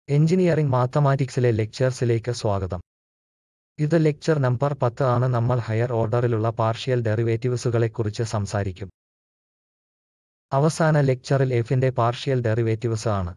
engineering മാത്തമാറ്റിക്സിലെ ലെക്ചേഴ്സിലേക്ക് സ്വാഗതം ഇത് lecture number പത്ത് ആണ് നമ്മൾ ഹയർ ഓർഡറിലുള്ള പാർഷ്യൽ ഡെറിവേറ്റീവ്സുകളെക്കുറിച്ച് സംസാരിക്കും അവസാന ലെക്ചറിൽ എഫിന്റെ പാർഷ്യൽ ഡെറിവേറ്റീവ്സ് ആണ്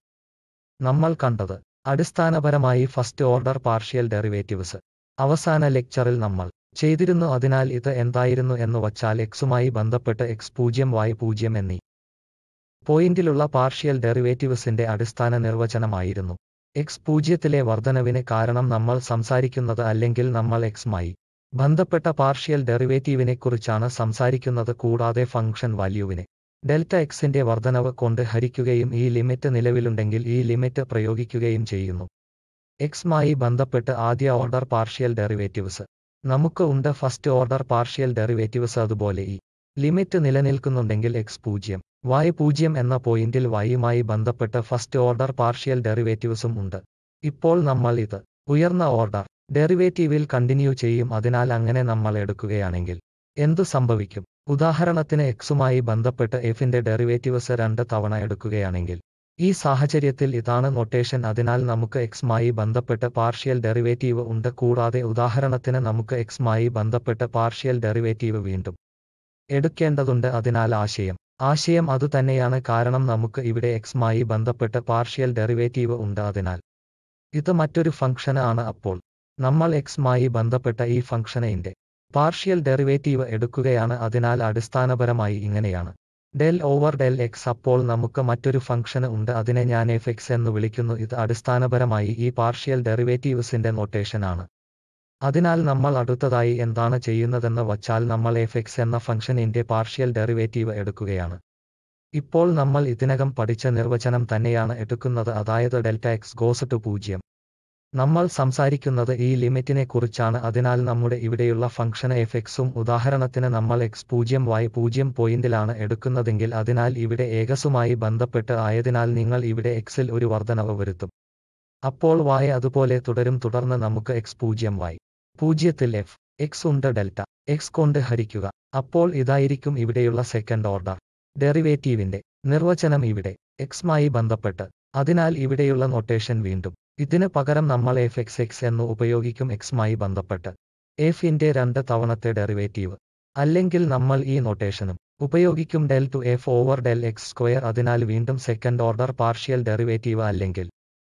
നമ്മൾ കണ്ടത് അടിസ്ഥാനപരമായി ഫസ്റ്റ് ഓർഡർ പാർഷ്യൽ ഡെറിവേറ്റീവ്സ് അവസാന ലെക്ചറിൽ നമ്മൾ ചെയ്തിരുന്നു അതിനാൽ ഇത് എന്തായിരുന്നു എന്ന് വച്ചാൽ എക്സുമായി ബന്ധപ്പെട്ട് എക്സ് പൂജ്യം വൈ പൂജ്യം എന്നീ പോയിന്റിലുള്ള പാർഷ്യൽ ഡെറിവേറ്റീവ്സിന്റെ അടിസ്ഥാന നിർവചനമായിരുന്നു എക്സ് പൂജ്യത്തിലെ വർധനവിന് കാരണം നമ്മൾ സംസാരിക്കുന്നത് അല്ലെങ്കിൽ നമ്മൾ എക്സുമായി ബന്ധപ്പെട്ട പാർഷ്യൽ ഡെറിവേറ്റീവിനെ കുറിച്ചാണ് സംസാരിക്കുന്നത് കൂടാതെ ഫംഗ്ഷൻ വാല്യൂവിനെ ഡെൽറ്റ എക്സിന്റെ വർധനവ് കൊണ്ട് ഹരിക്കുകയും ഈ ലിമിറ്റ് നിലവിലുണ്ടെങ്കിൽ ഈ ലിമിറ്റ് പ്രയോഗിക്കുകയും ചെയ്യുന്നു എക്സുമായി ബന്ധപ്പെട്ട് ആദ്യ ഓർഡർ പാർഷ്യൽ ഡെറിവേറ്റീവ്സ് നമുക്ക് ഉണ്ട് ഫസ്റ്റ് ഓർഡർ പാർഷ്യൽ ഡെറിവേറ്റീവ്സ് അതുപോലെ ഈ ലിമിറ്റ് നിലനിൽക്കുന്നുണ്ടെങ്കിൽ എക്സ് പൂജ്യം വൈ പൂജ്യം എന്ന പോയിന്റിൽ വൈയുമായി ബന്ധപ്പെട്ട് ഫസ്റ്റ് ഓർഡർ പാർഷ്യൽ ഡെറിവേറ്റീവ്സും ഉണ്ട് ഇപ്പോൾ നമ്മൾ ഇത് ഉയർന്ന ഓർഡർ ഡെറിവേറ്റീവിൽ കണ്ടിന്യൂ ചെയ്യും അതിനാൽ അങ്ങനെ നമ്മൾ എടുക്കുകയാണെങ്കിൽ എന്തു സംഭവിക്കും ഉദാഹരണത്തിന് എക്സുമായി ബന്ധപ്പെട്ട് എഫിന്റെ ഡെറിവേറ്റീവ്സ് രണ്ട് തവണ എടുക്കുകയാണെങ്കിൽ ഈ സാഹചര്യത്തിൽ ഇതാണ് നൊട്ടേഷൻ അതിനാൽ നമുക്ക് എക്സുമായി ബന്ധപ്പെട്ട് പാർഷ്യൽ ഡെറിവേറ്റീവ് ഉണ്ട് കൂടാതെ ഉദാഹരണത്തിന് നമുക്ക് എക്സുമായി ബന്ധപ്പെട്ട് പാർഷ്യൽ ഡെറിവേറ്റീവ് വീണ്ടും എടുക്കേണ്ടതുണ്ട് അതിനാൽ ആശയം ആശയം അതുതന്നെയാണ് കാരണം നമുക്ക് ഇവിടെ എക്സുമായി ബന്ധപ്പെട്ട് പാർഷ്യൽ ഡെറിവേറ്റീവ് ഉണ്ട് അതിനാൽ ഇത് മറ്റൊരു ഫംഗ്ഷന് ആണ് അപ്പോൾ നമ്മൾ എക്സുമായി ബന്ധപ്പെട്ട ഈ ഫംഗ്ഷനിന്റെ പാർഷ്യൽ ഡെറിവേറ്റീവ് എടുക്കുകയാണ് അതിനാൽ അടിസ്ഥാനപരമായി ഇങ്ങനെയാണ് ഡെൽ ഓവർ ഡെൽ എക്സ് അപ്പോൾ നമുക്ക് മറ്റൊരു ഫംഗ്ഷന് ഉണ്ട് അതിനെ ഞാൻ എഫ് എക്സ് എന്ന് വിളിക്കുന്നു ഇത് അടിസ്ഥാനപരമായി ഈ പാർഷ്യൽ ഡെറിവേറ്റീവ്സിന്റെ നൊട്ടേഷനാണ് അതിനാൽ നമ്മൾ അടുത്തതായി എന്താണ് ചെയ്യുന്നതെന്ന് വച്ചാൽ നമ്മൾ എഫ് എക്സ് എന്ന ഫംഗ്ഷനിന്റെ പാർഷ്യൽ ഡെറിവേറ്റീവ് എടുക്കുകയാണ് ഇപ്പോൾ നമ്മൾ ഇതിനകം പഠിച്ച നിർവചനം തന്നെയാണ് എടുക്കുന്നത് അതായത് ഡെൽറ്റ എക്സ് ഗോസ് ടു പൂജ്യം നമ്മൾ സംസാരിക്കുന്നത് ഈ ലിമിറ്റിനെ കുറിച്ചാണ് അതിനാൽ നമ്മുടെ ഇവിടെയുള്ള ഫംഗ്ഷൻ എഫ് എക്സും ഉദാഹരണത്തിന് നമ്മൾ എക്സ് പൂജ്യം വൈ പൂജ്യം പോയിന്റിലാണ് എടുക്കുന്നതെങ്കിൽ അതിനാൽ ഇവിടെ ഏകസുമായി ബന്ധപ്പെട്ട് ആയതിനാൽ നിങ്ങൾ ഇവിടെ എക്സിൽ ഒരു വർധനവ് വരുത്തും അപ്പോൾ വൈ അതുപോലെ തുടരും തുടർന്ന് നമുക്ക് എക്സ് പൂജ്യം വൈ പൂജ്യത്തിൽ എഫ് എക്സ് ഉണ്ട് ഡെൽറ്റ എക്സ് കൊണ്ട് ഹരിക്കുക അപ്പോൾ ഇതായിരിക്കും ഇവിടെയുള്ള സെക്കൻഡ് ഓർഡർ ഡെറിവേറ്റീവിന്റെ നിർവചനം ഇവിടെ എക്സുമായി ബന്ധപ്പെട്ട് അതിനാൽ ഇവിടെയുള്ള നൊട്ടേഷൻ വീണ്ടും ഇതിന് പകരം നമ്മൾ എഫ് എക്സ് എക്സ് എന്ന് ഉപയോഗിക്കും എക്സുമായി ബന്ധപ്പെട്ട് എഫിന്റെ രണ്ട് തവണത്തെ ഡെറിവേറ്റീവ് അല്ലെങ്കിൽ നമ്മൾ ഈ നൊട്ടേഷനും ഉപയോഗിക്കും del two F over del X square അതിനാൽ വീണ്ടും സെക്കൻഡ് ഓർഡർ പാർഷ്യൽ ഡെറിവേറ്റീവ് അല്ലെങ്കിൽ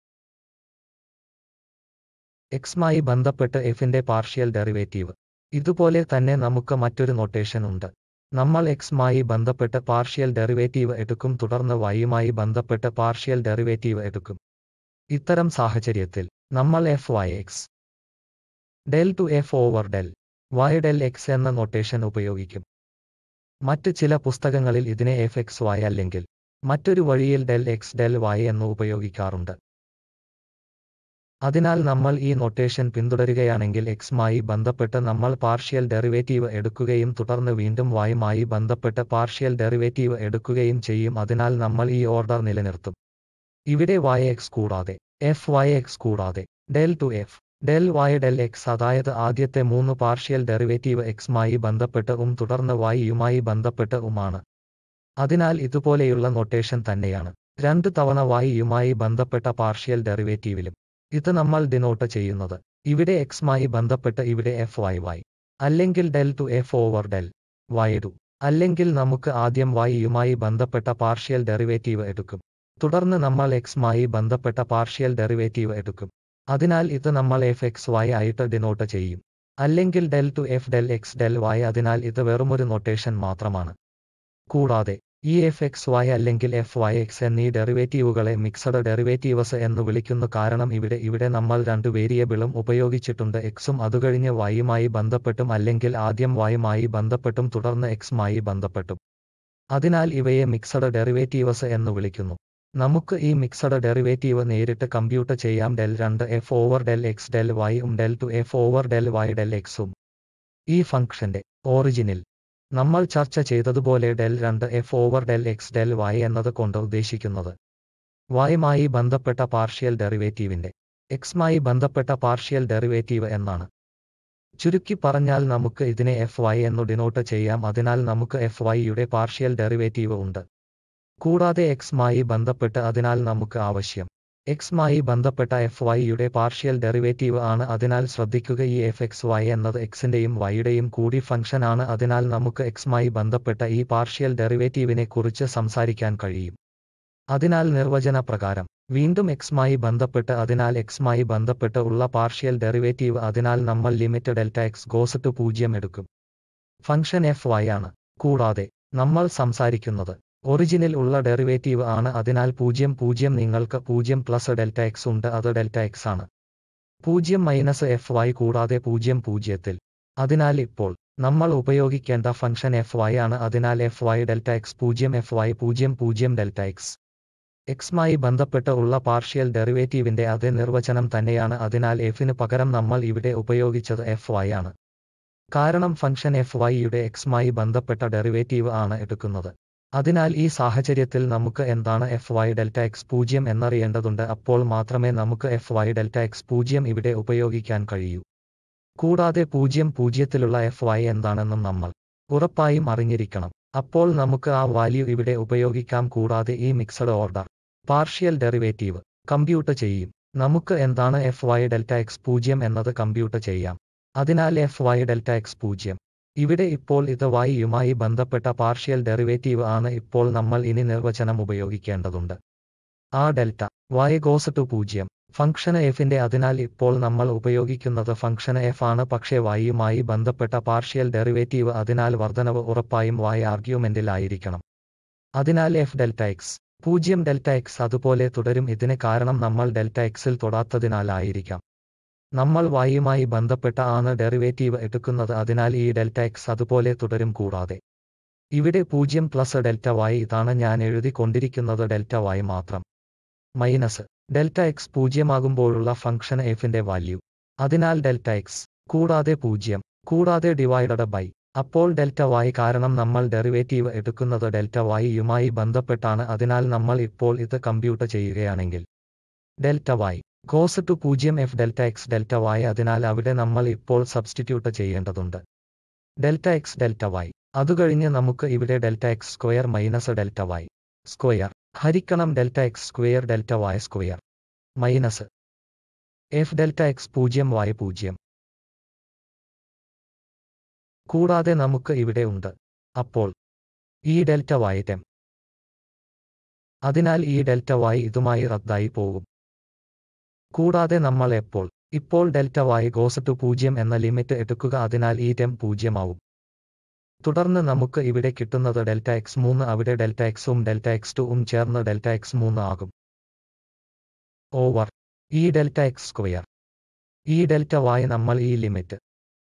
എക്സുമായി ബന്ധപ്പെട്ട് എഫിന്റെ പാർഷ്യൽ ഡെറിവേറ്റീവ് ഇതുപോലെ തന്നെ നമുക്ക് മറ്റൊരു നൊട്ടേഷൻ ഉണ്ട് നമ്മൾ എക്സുമായി ബന്ധപ്പെട്ട് പാർഷ്യൽ ഡെറിവേറ്റീവ് എടുക്കും തുടർന്ന് വൈയുമായി ബന്ധപ്പെട്ട് പാർഷ്യൽ ഡെറിവേറ്റീവ് എടുക്കും ഇത്തരം സാഹചര്യത്തിൽ നമ്മൾ F Y X del two F over del Y del X എന്ന നൊട്ടേഷൻ ഉപയോഗിക്കും മറ്റ് ചില പുസ്തകങ്ങളിൽ ഇതിനെ എഫ് എക്സ് വൈ അല്ലെങ്കിൽ മറ്റൊരു വഴിയിൽ ഡെൽ എക്സ് ഡെൽ വൈ എന്ന് ഉപയോഗിക്കാറുണ്ട് അതിനാൽ നമ്മൾ ഈ നൊട്ടേഷൻ പിന്തുടരുകയാണെങ്കിൽ എക്സുമായി ബന്ധപ്പെട്ട് നമ്മൾ പാർഷ്യൽ ഡെറിവേറ്റീവ് എടുക്കുകയും തുടർന്ന് വീണ്ടും വൈയുമായി ബന്ധപ്പെട്ട് പാർഷ്യൽ ഡെറിവേറ്റീവ് എടുക്കുകയും ചെയ്യും അതിനാൽ നമ്മൾ ഈ ഓർഡർ നിലനിർത്തും ഇവിടെ വൈ എക്സ് കൂടാതെ എഫ് വൈ എക്സ് കൂടാതെ del two F del Y del X അതായത് ആദ്യത്തെ മൂന്ന് പാർഷ്യൽ ഡെറിവേറ്റീവ് എക്സുമായി ബന്ധപ്പെട്ട് ഉം തുടർന്ന് വൈ യുമായി ബന്ധപ്പെട്ട് ഉമാണ് അതിനാൽ ഇതുപോലെയുള്ള നൊട്ടേഷൻ തന്നെയാണ് രണ്ട് തവണ വൈ യുമായി ബന്ധപ്പെട്ട പാർഷ്യൽ ഡെറിവേറ്റീവിലും ഇത് നമ്മൾ ഡിനോട്ട് ചെയ്യുന്നത് ഇവിടെ എക്സുമായി ബന്ധപ്പെട്ട് ഇവിടെ എഫ് വൈ വൈ അല്ലെങ്കിൽ del two F over del Y ഡു അല്ലെങ്കിൽ നമുക്ക് ആദ്യം വൈ യുമായി ബന്ധപ്പെട്ട പാർഷ്യൽ ഡെറിവേറ്റീവ് എടുക്കും തുടർന്ന് നമ്മൾ എക്സുമായി ബന്ധപ്പെട്ട പാർഷ്യൽ ഡെറിവേറ്റീവ് എടുക്കും അതിനാൽ ഇത് നമ്മൾ എഫ് എക്സ് വൈ ആയിട്ട് ഡിനോട്ട് ചെയ്യും അല്ലെങ്കിൽ del two F del X del Y അതിനാൽ ഇത് വെറുമൊരു നൊട്ടേഷൻ മാത്രമാണ് കൂടാതെ ഈ എഫ് എക്സ് വൈ അല്ലെങ്കിൽ എഫ് വൈ എക്സ് എന്നീ ഡെറിവേറ്റീവുകളെ മിക്സഡ് ഡെറിവേറ്റീവ്സ് എന്ന് വിളിക്കുന്നു കാരണം ഇവിടെ ഇവിടെ നമ്മൾ രണ്ട് വേരിയബിളും ഉപയോഗിച്ചിട്ടുണ്ട് എക്സും അതുകഴിഞ്ഞ് വൈയുമായി ബന്ധപ്പെട്ടും അല്ലെങ്കിൽ ആദ്യം വൈയുമായി ബന്ധപ്പെട്ടും തുടർന്ന് എക്സുമായി ബന്ധപ്പെട്ടും അതിനാൽ ഇവയെ മിക്സഡ് ഡെറിവേറ്റീവ്സ് എന്ന് വിളിക്കുന്നു നമുക്ക് ഈ മിക്സഡ് ഡെറിവേറ്റീവ് നേരിട്ട് കമ്പ്യൂട്ട് ചെയ്യാം ഡെൽ രണ്ട് F over del X del Y ഉം del two F over del Y del എക്സും ഈ ഫംഗ്ഷന്റെ ഓറിജിനിൽ നമ്മൾ ചർച്ച ചെയ്തതുപോലെ ഡെൽ രണ്ട് F over del X del Y എന്നത് കൊണ്ട് ഉദ്ദേശിക്കുന്നത് വൈയുമായി ബന്ധപ്പെട്ട പാർഷ്യൽ ഡെറിവേറ്റീവിന്റെ എക്സുമായി ബന്ധപ്പെട്ട പാർഷ്യൽ ഡെറിവേറ്റീവ് എന്നാണ് ചുരുക്കി പറഞ്ഞാൽ നമുക്ക് ഇതിനെ എഫ് വൈ എന്നു ഡിനോട്ട് ചെയ്യാം അതിനാൽ നമുക്ക് എഫ് വൈയുടെ പാർഷ്യൽ ഡെറിവേറ്റീവ് ഉണ്ട് കൂടാതെ എക്സുമായി ബന്ധപ്പെട്ട് അതിനാൽ നമുക്ക് ആവശ്യം എക്സുമായി ബന്ധപ്പെട്ട എഫ് വൈയുടെ പാർഷ്യൽ ഡെറിവേറ്റീവ് ആണ് അതിനാൽ ശ്രദ്ധിക്കുക ഈ എഫ് എക്സ് വൈ എന്നത് എക്സിന്റെയും വൈയുടെയും കൂടി ഫംഗ്ഷൻ ആണ് അതിനാൽ നമുക്ക് എക്സുമായി ബന്ധപ്പെട്ട ഈ പാർഷ്യൽ ഡെറിവേറ്റീവിനെ കുറിച്ച് സംസാരിക്കാൻ കഴിയും അതിനാൽ നിർവചന പ്രകാരം വീണ്ടും എക്സുമായി ബന്ധപ്പെട്ട് അതിനാൽ എക്സുമായി ബന്ധപ്പെട്ട് ഉള്ള പാർഷ്യൽ ഡെറിവേറ്റീവ് അതിനാൽ നമ്മൾ limit delta X goes to പൂജ്യം എടുക്കും ഫംഗ്ഷൻ എഫ് വൈ ആണ് കൂടാതെ നമ്മൾ സംസാരിക്കുന്നത് ഒറിജിനിൽ ഉള്ള ഡെറിവേറ്റീവ് ആണ് അതിനാൽ പൂജ്യം പൂജ്യം നിങ്ങൾക്ക് പൂജ്യം പ്ലസ് ഡെൽറ്റ എക്സ് ഉണ്ട് അത് ഡെൽറ്റ എക്സ് ആണ് പൂജ്യം മൈനസ് എഫ് വൈ കൂടാതെ പൂജ്യം പൂജ്യത്തിൽ അതിനാൽ ഇപ്പോൾ നമ്മൾ ഉപയോഗിക്കേണ്ട ഫംഗ്ഷൻ എഫ് വൈ ആണ് അതിനാൽ എഫ് വൈ ഡെൽറ്റ എക്സ് പൂജ്യം എഫ് വൈ പൂജ്യം പൂജ്യം ഡെൽറ്റ എക്സ് എക്സുമായി ബന്ധപ്പെട്ട് ഉള്ള പാർഷ്യൽ ഡെറിവേറ്റീവിന്റെ അതേ നിർവചനം തന്നെയാണ് അതിനാൽ എഫിന് പകരം നമ്മൾ ഇവിടെ ഉപയോഗിച്ചത് എഫ് വൈ ആണ് കാരണം ഫംഗ്ഷൻ എഫ് വൈയുടെ എക്സുമായി ബന്ധപ്പെട്ട ഡെറിവേറ്റീവ് ആണ് എടുക്കുന്നത് അതിനാൽ ഈ സാഹചര്യത്തിൽ നമുക്ക് എന്താണ് എഫ് വൈ ഡെൽറ്റ എക്സ് പൂജ്യം എന്നറിയേണ്ടതുണ്ട് അപ്പോൾ മാത്രമേ നമുക്ക് എഫ് വൈ ഡെൽറ്റ എക്സ് പൂജ്യം ഇവിടെ ഉപയോഗിക്കാൻ കഴിയൂ കൂടാതെ പൂജ്യം പൂജ്യത്തിലുള്ള എഫ് വൈ എന്താണെന്നും നമ്മൾ ഉറപ്പായും അറിഞ്ഞിരിക്കണം അപ്പോൾ നമുക്ക് ആ വാല്യൂ ഇവിടെ ഉപയോഗിക്കാം കൂടാതെ ഈ mixed order partial derivative compute ചെയ്യും നമുക്ക് എന്താണ് എഫ് വൈ ഡെൽറ്റ എക്സ് പൂജ്യം എന്നത് കമ്പ്യൂട്ട് ചെയ്യാം അതിനാൽ എഫ് വൈ ഡെൽറ്റ എക്സ് പൂജ്യം ഇവിടെ ഇപ്പോൾ ഇത് y യുമായി ബന്ധപ്പെട്ട പാർഷ്യൽ ഡെറിവേറ്റീവ് ആണ് ഇപ്പോൾ നമ്മൾ ഇനി നിർവചനം ഉപയോഗിക്കേണ്ടതുണ്ട് ആ ഡെൽറ്റ y ഗോസ് ടു പൂജ്യം ഫംഗ്ഷന് എഫിന്റെ അതിനാൽ ഇപ്പോൾ നമ്മൾ ഉപയോഗിക്കുന്നത് ഫംഗ്ഷന് എഫ് ആണ് പക്ഷേ y യുമായി ബന്ധപ്പെട്ട പാർഷ്യൽ ഡെറിവേറ്റീവ് അതിനാൽ വർധനവ് ഉറപ്പായും y ആർഗ്യുമെന്റിൽ ആയിരിക്കണം അതിനാൽ എഫ് ഡെൽറ്റ എക്സ് പൂജ്യം ഡെൽറ്റ എക്സ് അതുപോലെ തുടരും ഇതിന് കാരണം നമ്മൾ ഡെൽറ്റ എക്സിൽ തൊടാത്തതിനാലായിരിക്കാം നമ്മൾ y-യുമായി ബന്ധപ്പെട്ട ആണ് ഡെറിവേറ്റീവ് എടുക്കുന്നത് അതിനാൽ ഈ ഡെൽറ്റ എക്സ് അതുപോലെ തുടരും കൂടാതെ ഇവിടെ പൂജ്യം പ്ലസ് ഡെൽറ്റ y ഇതാണ് ഞാൻ എഴുതി കൊണ്ടിരിക്കുന്നത് ഡെൽറ്റ y മാത്രം മൈനസ് ഡെൽറ്റ എക്സ് പൂജ്യമാകുമ്പോഴുള്ള ഫംഗ്ഷൻ എഫിന്റെ വാല്യൂ അതിനാൽ ഡെൽറ്റ എക്സ് കൂടാതെ പൂജ്യം കൂടാതെ ഡിവൈഡഡ് ബൈ അപ്പോൾ ഡെൽറ്റ y കാരണം നമ്മൾ ഡെറിവേറ്റീവ് എടുക്കുന്നത് ഡെൽറ്റ y യുമായി ബന്ധപ്പെട്ടാണ് അതിനാൽ നമ്മൾ ഇപ്പോൾ ഇത് കമ്പ്യൂട്ട് ചെയ്യുകയാണെങ്കിൽ ഡെൽറ്റ y ഗോസ് ടു പൂജ്യം F delta X delta y അതിനാൽ അവിടെ നമ്മൾ ഇപ്പോൾ സബ്സ്റ്റിറ്റ്യൂട്ട് ചെയ്യേണ്ടതുണ്ട് ഡെൽറ്റ എക്സ് ഡെൽറ്റ y അതുകഴിഞ്ഞ് നമുക്ക് ഇവിടെ delta X square minus delta y square ഹരിക്കണം delta X square delta y square minus F delta X പൂജ്യം y പൂജ്യം കൂടാതെ നമുക്ക് ഇവിടെ ഉണ്ട് അപ്പോൾ ഈ ഡെൽറ്റ y ടെം അതിനാൽ ഈ ഡെൽറ്റ y ഇതുമായി റദ്ദായി പോകും കൂടാതെ നമ്മൾ എപ്പോൾ ഇപ്പോൾ ഡെൽറ്റ y ഗോസ് ടു പൂജ്യം എന്ന ലിമിറ്റ് എടുക്കുക അതിനാൽ ഈ ടെം പൂജ്യമാവും തുടർന്ന് നമുക്ക് ഇവിടെ കിട്ടുന്നത് ഡെൽറ്റ എക്സ് മൂന്ന് അവിടെ ഡെൽറ്റ എക്സും ഡെൽറ്റ എക്സ് ടുവും ചേർന്ന് ഡെൽറ്റ എക്സ് മൂന്ന് ആകും ഓവർ ഈ ഡെൽറ്റ എക്സ് സ്ക്വയർ ഈ ഡെൽറ്റ y നമ്മൾ ഈ ലിമിറ്റ്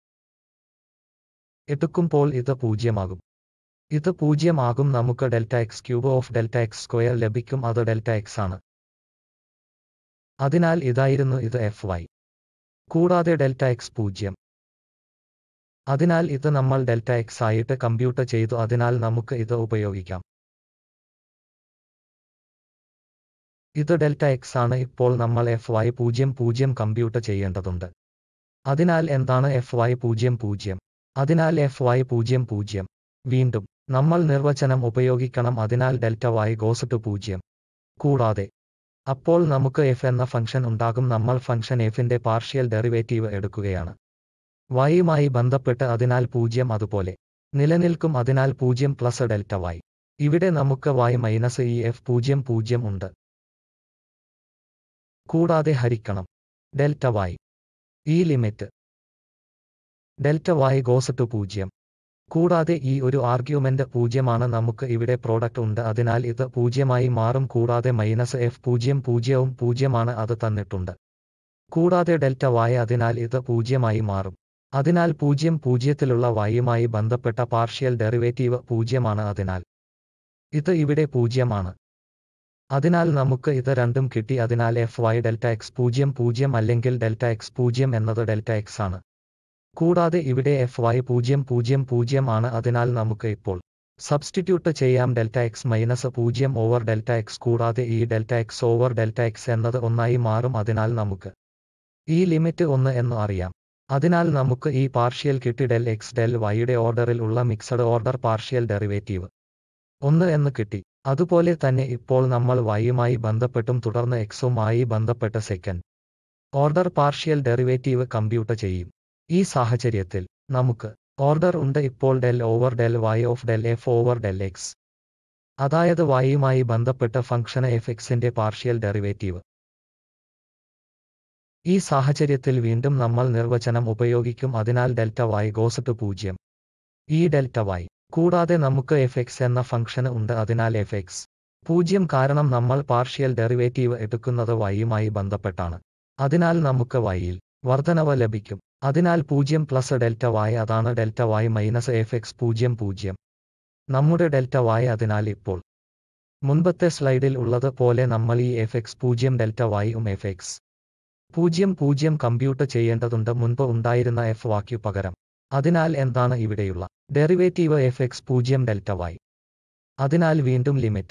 എടുക്കുമ്പോൾ ഇത് പൂജ്യമാകും ഇത് പൂജ്യം ആകും നമുക്ക് delta X cube of delta X square ലഭിക്കും അത് ഡെൽറ്റ എക്സ് ആണ് അതിനാൽ ഇതായിരുന്നു ഇത് എഫ് വൈ കൂടാതെ ഡെൽറ്റ എക്സ് പൂജ്യം അതിനാൽ ഇത് നമ്മൾ ഡെൽറ്റ എക്സ് ആയിട്ട് കമ്പ്യൂട്ട് ചെയ്തു അതിനാൽ നമുക്ക് ഇത് ഉപയോഗിക്കാം ഇത് ഡെൽറ്റ എക്സ് ആണ് ഇപ്പോൾ നമ്മൾ എഫ് വൈ പൂജ്യം പൂജ്യം കമ്പ്യൂട്ട് ചെയ്യേണ്ടതുണ്ട് അതിനാൽ എന്താണ് എഫ് വൈ പൂജ്യം പൂജ്യം അതിനാൽ എഫ് വൈ പൂജ്യം പൂജ്യം വീണ്ടും നമ്മൾ നിർവചനം ഉപയോഗിക്കണം അതിനാൽ ഡെൽറ്റ വൈ ഗോസ് ടു പൂജ്യം കൂടാതെ അപ്പോൾ നമുക്ക് എഫ് എന്ന ഫംഗ്ഷൻ ഉണ്ടാകും നമ്മൾ ഫംഗ്ഷൻ എഫിന്റെ പാർഷ്യൽ ഡെറിവേറ്റീവ് എടുക്കുകയാണ് വൈയുമായി ബന്ധപ്പെട്ട് അതിനാൽ പൂജ്യം അതുപോലെ നിലനിൽക്കും അതിനാൽ പൂജ്യം പ്ലസ് ഡെൽറ്റ വൈ ഇവിടെ നമുക്ക് വൈ മൈനസ് ഈ എഫ് പൂജ്യം പൂജ്യം ഉണ്ട് കൂടാതെ ഹരിക്കണം ഡെൽറ്റ വൈ ഈ limit delta Y goes to പൂജ്യം കൂടാതെ ഈ ഒരു ആർഗ്യുമെന്റ് പൂജ്യമാണ് നമുക്ക് ഇവിടെ പ്രോഡക്റ്റ് ഉണ്ട് അതിനാൽ ഇത് പൂജ്യമായി മാറും കൂടാതെ മൈനസ് എഫ് പൂജ്യം പൂജ്യവും പൂജ്യമാണ് അത് തന്നിട്ടുണ്ട് കൂടാതെ ഡെൽറ്റ y അതിനാൽ ഇത് പൂജ്യമായി മാറും അതിനാൽ പൂജ്യം പൂജ്യത്തിലുള്ള y-യുമായി ബന്ധപ്പെട്ട പാർഷ്യൽ ഡെറിവേറ്റീവ് പൂജ്യമാണ് അതിനാൽ ഇത് ഇവിടെ പൂജ്യമാണ് അതിനാൽ നമുക്ക് ഇത് രണ്ടും കിട്ടി അതിനാൽ എഫ് വൈ ഡെൽറ്റ എക്സ് പൂജ്യം പൂജ്യം അല്ലെങ്കിൽ ഡെൽറ്റ എക്സ് പൂജ്യം എന്നത് ഡെൽറ്റ എക്സ് ആണ് കൂടാതെ ഇവിടെ എഫ് വൈ പൂജ്യം പൂജ്യം പൂജ്യം ആണ് അതിനാൽ നമുക്ക് ഇപ്പോൾ സബ്സ്റ്റിറ്റ്യൂട്ട് ചെയ്യാം ഡെൽറ്റ എക്സ് മൈനസ് പൂജ്യം ഓവർ ഡെൽറ്റ എക്സ് കൂടാതെ ഈ delta X over delta X എന്നത് ഒന്നായി മാറും അതിനാൽ നമുക്ക് ഈ ലിമിറ്റ് ഒന്ന് എന്ന് അറിയാം അതിനാൽ നമുക്ക് ഈ പാർഷ്യൽ കിട്ടി ഡെൽ എക്സ് ഡെൽ വൈയുടെ ഓർഡറിൽ ഉള്ള മിക്സഡ് ഓർഡർ പാർഷ്യൽ ഡെറിവേറ്റീവ് ഒന്ന് എന്ന് കിട്ടി അതുപോലെ തന്നെ ഇപ്പോൾ നമ്മൾ വൈയുമായി ബന്ധപ്പെട്ടും തുടർന്ന് എക്സുമായി ബന്ധപ്പെട്ട second order partial derivative compute ചെയ്യും ഈ സാഹചര്യത്തിൽ നമുക്ക് ഓർഡർ ഉണ്ട് ഇപ്പോൾ del over del Y of del F over del X അതായത് വൈയുമായി ബന്ധപ്പെട്ട ഫംഗ്ഷന് എഫ് എക്സിന്റെ പാർഷ്യൽ ഡെറിവേറ്റീവ് ഈ സാഹചര്യത്തിൽ വീണ്ടും നമ്മൾ നിർവചനം ഉപയോഗിക്കും അതിനാൽ ഡെൽറ്റ വൈ ഗോസ് ടു പൂജ്യം ഈ ഡെൽറ്റ വൈ കൂടാതെ നമുക്ക് എഫ് എക്സ് എന്ന ഫംഗ്ഷന് ഉണ്ട് അതിനാൽ എഫ് എക്സ് പൂജ്യം കാരണം നമ്മൾ പാർഷ്യൽ ഡെറിവേറ്റീവ് എടുക്കുന്നത് വൈയുമായി ബന്ധപ്പെട്ടാണ് അതിനാൽ നമുക്ക് വൈയിൽ വർധനവ് ലഭിക്കും അതിനാൽ പൂജ്യം പ്ലസ് ഡെൽറ്റ വൈ അതാണ് delta Y minus F X പൂജ്യം പൂജ്യം നമ്മുടെ ഡെൽറ്റ വൈ അതിനാൽ ഇപ്പോൾ മുൻപത്തെ സ്ലൈഡിൽ ഉള്ളത് പോലെ നമ്മൾ ഈ എഫ് എക്സ് പൂജ്യം ഡെൽറ്റ വൈയും എഫ് എക്സ് പൂജ്യം പൂജ്യം കമ്പ്യൂട്ട് ചെയ്യേണ്ടതുണ്ട് മുൻപ് ഉണ്ടായിരുന്ന എഫ് വാക്യു പകരം അതിനാൽ എന്താണ് ഇവിടെയുള്ള ഡെറിവേറ്റീവ് എഫ് എക്സ് പൂജ്യം ഡെൽറ്റ വൈ അതിനാൽ വീണ്ടും ലിമിറ്റ്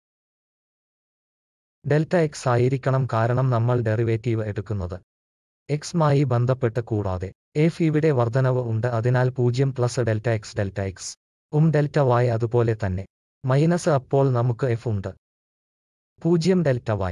ഡെൽറ്റ എക്സ് ആയിരിക്കണം കാരണം നമ്മൾ ഡെറിവേറ്റീവ് എടുക്കുന്നത് എക്സുമായി ബന്ധപ്പെട്ട് കൂടാതെ എഫ് ഇവിടെ വർധനവ് ഉണ്ട് അതിനാൽ പൂജ്യം plus delta X delta X ഉം ഡെൽറ്റ വൈ അതുപോലെ തന്നെ മൈനസ് അപ്പോൾ നമുക്ക് എഫ് ഉണ്ട് പൂജ്യം delta Y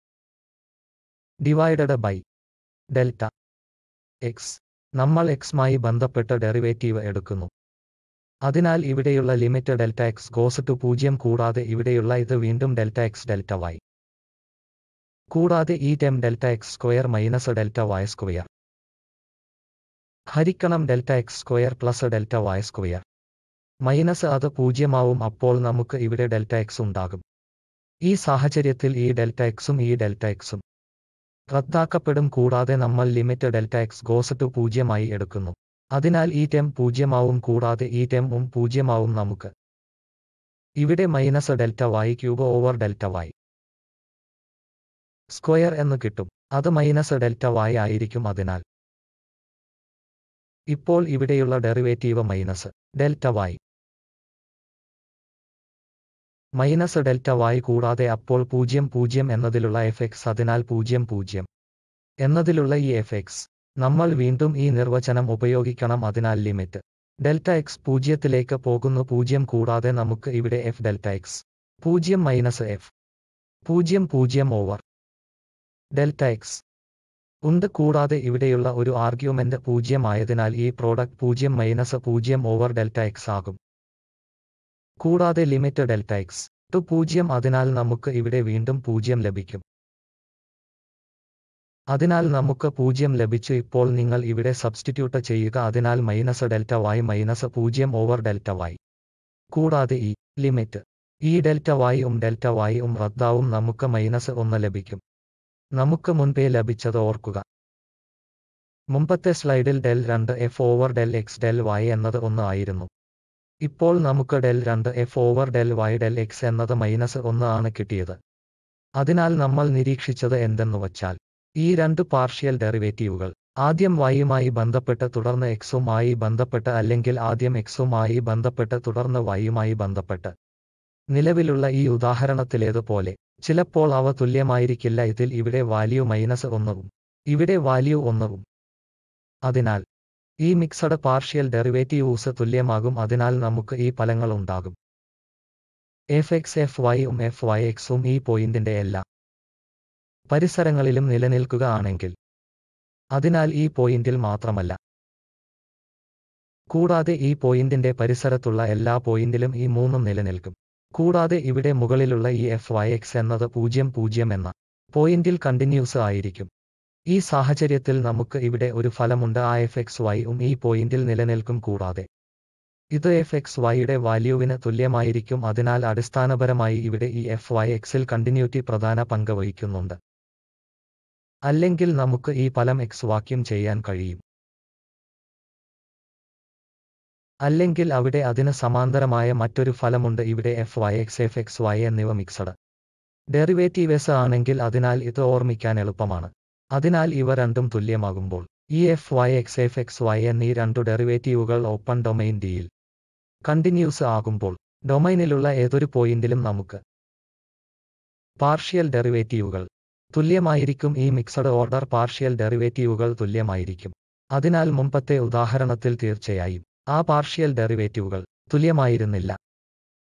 divided by delta X നമ്മൾ എക്സുമായി ബന്ധപ്പെട്ട് ഡെറിവേറ്റീവ് എടുക്കുന്നു അതിനാൽ ഇവിടെയുള്ള limit delta X goes to പൂജ്യം കൂടാതെ ഇവിടെയുള്ള ഇത് വീണ്ടും ഡെൽറ്റ എക്സ് ഡെൽറ്റ വൈ കൂടാതെ ഈ term delta X square minus delta y square ഹരിക്കണം delta X square plus delta y square minus അത് പൂജ്യമാവും അപ്പോൾ നമുക്ക് ഇവിടെ ഡെൽറ്റ എക്സ് ഉണ്ടാകും ഈ സാഹചര്യത്തിൽ ഈ ഡെൽറ്റ എക്സും ഈ ഡെൽറ്റ എക്സും റദ്ദാക്കപ്പെടും കൂടാതെ നമ്മൾ limit delta X goes to പൂജ്യമായി എടുക്കുന്നു അതിനാൽ ഈ ടെം പൂജ്യമാവും കൂടാതെ ഈ ടെം ഉം പൂജ്യമാവും നമുക്ക് ഇവിടെ minus delta y cube over delta y square എന്ന് കിട്ടും അത് മൈനസ് ഡെൽറ്റ വൈ ആയിരിക്കും അതിനാൽ ഇപ്പോൾ ഇവിടെയുള്ള derivative minus delta Y minus delta y കൂടാതെ അപ്പോൾ പൂജ്യം പൂജ്യം എന്നതിലുള്ള എഫ് എക്സ് അതിനാൽ പൂജ്യം പൂജ്യം എന്നതിലുള്ള ഈ എഫ് എക്സ് നമ്മൾ വീണ്ടും ഈ നിർവചനം ഉപയോഗിക്കണം അതിനാൽ ലിമിറ്റ് ഡെൽറ്റ എക്സ് പൂജ്യത്തിലേക്ക് പോകുന്നു പൂജ്യം കൂടാതെ നമുക്ക് ഇവിടെ എഫ് ഡെൽറ്റ എക്സ് പൂജ്യം മൈനസ് എഫ് പൂജ്യം പൂജ്യം ഓവർ ഡെൽറ്റ എക്സ് ഉണ്ട് കൂടാതെ ഇവിടെയുള്ള ഒരു ആർഗ്യുമെന്റ് പൂജ്യം ആയതിനാൽ ഈ പ്രോഡക്റ്റ് പൂജ്യം മൈനസ് പൂജ്യം ഓവർ ഡെൽറ്റ എക്സ് ആകും കൂടാതെ ലിമിറ്റ് ഡെൽറ്റ എക്സ് ടു പൂജ്യം അതിനാൽ നമുക്ക് ഇവിടെ വീണ്ടും പൂജ്യം ലഭിക്കും അതിനാൽ നമുക്ക് പൂജ്യം ലഭിച്ചു ഇപ്പോൾ നിങ്ങൾ ഇവിടെ സബ്സ്റ്റിറ്റ്യൂട്ട് ചെയ്യുക അതിനാൽ മൈനസ് ഡെൽറ്റ വൈ മൈനസ് പൂജ്യം ഓവർ ഡെൽറ്റ വൈ കൂടാതെ ഈ ലിമിറ്റ് ഈ ഡെൽറ്റ വൈ ഉം ഡെൽറ്റ വൈ ഉം റദ്ദാവും നമുക്ക് മൈനസ് ഒന്ന് ലഭിക്കും നമുക്ക് മുൻപേ ലഭിച്ചത് ഓർക്കുക മുമ്പത്തെ സ്ലൈഡിൽ ഡെൽ രണ്ട് F over del X del Y എന്നത് ഒന്ന് ആയിരുന്നു ഇപ്പോൾ നമുക്ക് ഡെൽ രണ്ട് F over del Y del x എന്നത് മൈനസ് ഒന്ന് ആണ് കിട്ടിയത് അതിനാൽ നമ്മൾ നിരീക്ഷിച്ചത് എന്തെന്നു വച്ചാൽ ഈ രണ്ട് പാർഷ്യൽ ഡെറിവേറ്റീവുകൾ ആദ്യം വൈയുമായി ബന്ധപ്പെട്ട് തുടർന്ന് എക്സുമായി ബന്ധപ്പെട്ട് അല്ലെങ്കിൽ ആദ്യം എക്സുമായി ബന്ധപ്പെട്ട് തുടർന്ന് വൈയുമായി ബന്ധപ്പെട്ട് നിലവിലുള്ള ഈ ഉദാഹരണത്തിലേതുപോലെ ചിലപ്പോൾ അവ തുല്യമായിരിക്കില്ല ഇതിൽ ഇവിടെ വാല്യൂ മൈനസ് ഒന്നവും ഇവിടെ വാല്യൂ ഒന്നവും അതിനാൽ ഈ മിക്സഡ് പാർഷ്യൽ ഡെറിവേറ്റീവ്സ് തുല്യമാകും അതിനാൽ നമുക്ക് ഈ ഫലങ്ങൾ ഉണ്ടാകും എഫ് എക്സ് എഫ് വൈ ഉം എഫ് വൈ എക്സും ഈ പോയിന്റിന്റെ എല്ലാ പരിസരങ്ങളിലും നിലനിൽക്കുക ആണെങ്കിൽ അതിനാൽ ഈ പോയിന്റിൽ മാത്രമല്ല കൂടാതെ ഈ പോയിന്റിന്റെ പരിസരത്തുള്ള എല്ലാ പോയിന്റിലും ഈ മൂന്നും നിലനിൽക്കും കൂടാതെ ഇവിടെ മുകളിലുള്ള ഈ എഫ് വൈ എക്സ് എന്നത് പൂജ്യം പൂജ്യം എന്ന പോയിന്റിൽ കണ്ടിന്യൂസ് ആയിരിക്കും ഈ സാഹചര്യത്തിൽ നമുക്ക് ഇവിടെ ഒരു ഫലമുണ്ട് ആ എഫ് എക്സ് വൈ ഉം ഈ പോയിന്റിൽ നിലനിൽക്കും കൂടാതെ ഇത് എഫ് എക്സ് വൈയുടെ വാല്യൂവിന് തുല്യമായിരിക്കും അതിനാൽ അടിസ്ഥാനപരമായി ഇവിടെ ഈ എഫ് വൈ എക്സിൽ കണ്ടിന്യൂറ്റി പ്രധാന പങ്ക് വഹിക്കുന്നുണ്ട് അല്ലെങ്കിൽ നമുക്ക് ഈ ഫലം എക്സ് വാക്യം ചെയ്യാൻ കഴിയും അല്ലെങ്കിൽ അവിടെ അതിന് സമാന്തരമായ മറ്റൊരു ഫലമുണ്ട് ഇവിടെ F Y x f X y എന്നിവ മിക്സഡ് ഡെറിവേറ്റീവ്സ് ആണെങ്കിൽ അതിനാൽ ഇത് ഓർമ്മിക്കാൻ എളുപ്പമാണ് അതിനാൽ ഇവ രണ്ടും തുല്യമാകുമ്പോൾ ഈ f Y x f X y എന്നീ രണ്ടു ഡെറിവേറ്റീവുകൾ ഓപ്പൺ ഡൊമൈൻ ഡിയിൽ കണ്ടിന്യൂസ് ആകുമ്പോൾ ഡൊമൈനിലുള്ള ഏതൊരു പോയിന്റിലും നമുക്ക് പാർഷ്യൽ ഡെറിവേറ്റീവുകൾ തുല്യമായിരിക്കും ഈ മിക്സഡ് ഓർഡർ പാർഷ്യൽ ഡെറിവേറ്റീവുകൾ തുല്യമായിരിക്കും അതിനാൽ മുമ്പത്തെ ഉദാഹരണത്തിൽ തീർച്ചയായും ആ പാർഷ്യൽ ഡെറിവേറ്റീവുകൾ തുല്യമായിരുന്നില്ല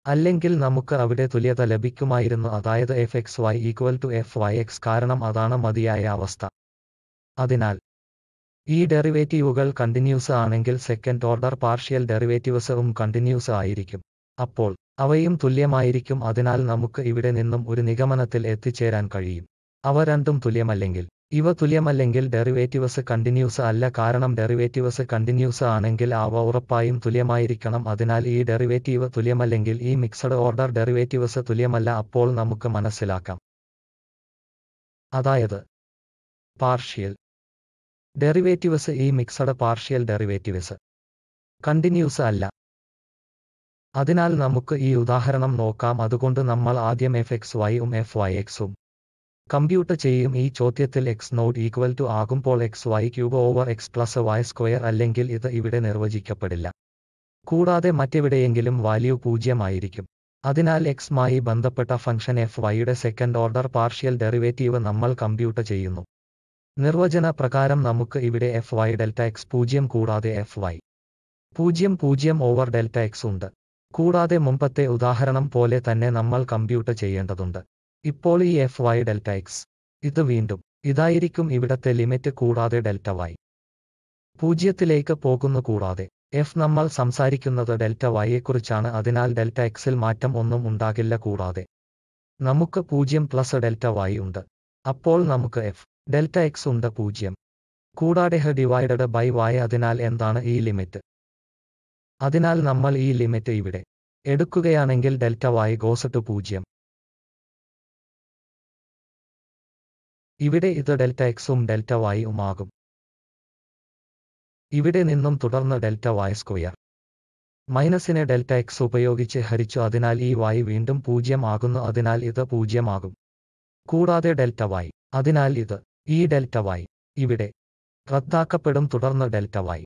അല്ലെങ്കിൽ നമുക്ക് അവിടെ തുല്യത ലഭിക്കുമായിരുന്നു അതായത് f X y equal to f Y x കാരണം അതാണ് മതിയായ അവസ്ഥ അതിനാൽ ഈ ഡെറിവേറ്റീവുകൾ കണ്ടിന്യൂസ് ആണെങ്കിൽ സെക്കൻഡ് ഓർഡർ പാർഷ്യൽ ഡെറിവേറ്റീവ്സും കണ്ടിന്യൂസ് ആയിരിക്കും അപ്പോൾ അവയും തുല്യമായിരിക്കും അതിനാൽ നമുക്ക് ഇവിടെ നിന്നും ഒരു നിഗമനത്തിൽ എത്തിച്ചേരാൻ കഴിയും അവ രണ്ടും തുല്യമല്ലെങ്കിൽ ഇവ തുല്യമല്ലെങ്കിൽ ഡെറിവേറ്റീവ്സ് കണ്ടിന്യൂസ് അല്ല കാരണം ഡെറിവേറ്റീവ്സ് കണ്ടിന്യൂസ് ആണെങ്കിൽ അവ ഉറപ്പായും തുല്യമായിരിക്കണം അതിനാൽ ഈ ഡെറിവേറ്റീവ് തുല്യമല്ലെങ്കിൽ ഈ മിക്സഡ് ഓർഡർ ഡെറിവേറ്റീവ്സ് തുല്യമല്ല അപ്പോൾ നമുക്ക് മനസ്സിലാക്കാം അതായത് പാർഷ്യൽ ഡെറിവേറ്റീവ്സ് ഈ മിക്സഡ് പാർഷ്യൽ ഡെറിവേറ്റീവ്സ് കണ്ടിന്യൂസ് അല്ല അതിനാൽ നമുക്ക് ഈ ഉദാഹരണം നോക്കാം അതുകൊണ്ട് നമ്മൾ ആദ്യം എഫ് എക്സ് വൈയും എഫ് വൈ എക്സും കമ്പ്യൂട്ട് ചെയ്യും ഈ ചോദ്യത്തിൽ എക്സ് നോട്ട് ഈക്വൽ ടു ആകുമ്പോൾ x y cube over x plus y square അല്ലെങ്കിൽ ഇത് ഇവിടെ നിർവചിക്കപ്പെടില്ല കൂടാതെ മറ്റെവിടെയെങ്കിലും വാല്യൂ പൂജ്യമായിരിക്കും അതിനാൽ എക്സുമായി ബന്ധപ്പെട്ട ഫംഗ്ഷൻ എഫ് വൈയുടെ സെക്കൻഡ് ഓർഡർ പാർഷ്യൽ ഡെറിവേറ്റീവ് നമ്മൾ കമ്പ്യൂട്ട് ചെയ്യുന്നു നിർവചന പ്രകാരം നമുക്ക് ഇവിടെ എഫ് വൈ ഡെൽറ്റ എക്സ് പൂജ്യം കൂടാതെ എഫ് വൈ പൂജ്യം പൂജ്യം ഓവർ ഡെൽറ്റ എക്സ് ഉണ്ട് കൂടാതെ മുമ്പത്തെ ഉദാഹരണം പോലെ തന്നെ നമ്മൾ കമ്പ്യൂട്ട് ചെയ്യേണ്ടതുണ്ട് ഇപ്പോൾ ഈ എഫ് വൈ ഡെൽറ്റ എക്സ് ഇത് വീണ്ടും ഇതായിരിക്കും ഇവിടത്തെ ലിമിറ്റ് കൂടാതെ ഡെൽറ്റ വൈ പൂജ്യത്തിലേക്ക് പോകുന്നു കൂടാതെ എഫ് നമ്മൾ സംസാരിക്കുന്നത് ഡെൽറ്റ വൈയെക്കുറിച്ചാണ് അതിനാൽ ഡെൽറ്റ എക്സിൽ മാറ്റം ഒന്നും ഉണ്ടാകില്ല കൂടാതെ നമുക്ക് പൂജ്യം പ്ലസ് ഡെൽറ്റ വൈ ഉണ്ട് അപ്പോൾ നമുക്ക് എഫ് ഡെൽറ്റ എക്സ് ഉണ്ട് പൂജ്യം കൂടാതെ ഹ ഡിവൈഡഡ് ബൈ വൈ അതിനാൽ എന്താണ് ഈ ലിമിറ്റ് അതിനാൽ നമ്മൾ ഈ ലിമിറ്റ് ഇവിടെ എടുക്കുകയാണെങ്കിൽ ഡെൽറ്റ വൈ ഗോസ് ടു പൂജ്യം ഇവിടെ ഇത് ഡെൽറ്റ എക്സും ഡെൽറ്റ വൈയും ആകും ഇവിടെ നിന്നും തുടർന്ന് ഡെൽറ്റ വൈ സ്ക്വയർ മൈനസിനെ ഡെൽറ്റ എക്സ് ഉപയോഗിച്ച് ഹരിച്ചു അതിനാൽ ഈ വൈ വീണ്ടും പൂജ്യം ആകുന്നു അതിനാൽ ഇത് പൂജ്യമാകും കൂടാതെ ഡെൽറ്റ വൈ അതിനാൽ ഇത് ഈ ഡെൽറ്റ വൈ ഇവിടെ റദ്ദാക്കപ്പെടും തുടർന്ന് ഡെൽറ്റ വൈ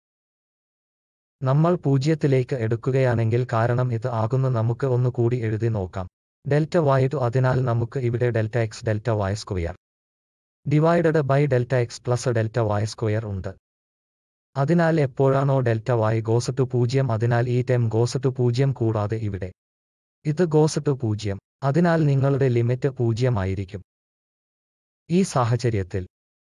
നമ്മൾ പൂജ്യത്തിലേക്ക് എടുക്കുകയാണെങ്കിൽ കാരണം ഇത് ആകുന്നു നമുക്ക് ഒന്നുകൂടി എഴുതി നോക്കാം ഡെൽറ്റ വൈ ടു അതിനാൽ നമുക്ക് ഇവിടെ delta X delta y square divided by delta x plus delta y square ഉണ്ട് അതിനാൽ എപ്പോഴാണോ ഡെൽറ്റ വൈ ഗോസ് ടു പൂജ്യം അതിനാൽ ഈ ടെം ഗോസ് ടു പൂജ്യം കൂടാതെ ഇവിടെ ഇത് ഗോസ് ടു പൂജ്യം അതിനാൽ നിങ്ങളുടെ ലിമിറ്റ് പൂജ്യമായിരിക്കും ഈ സാഹചര്യത്തിൽ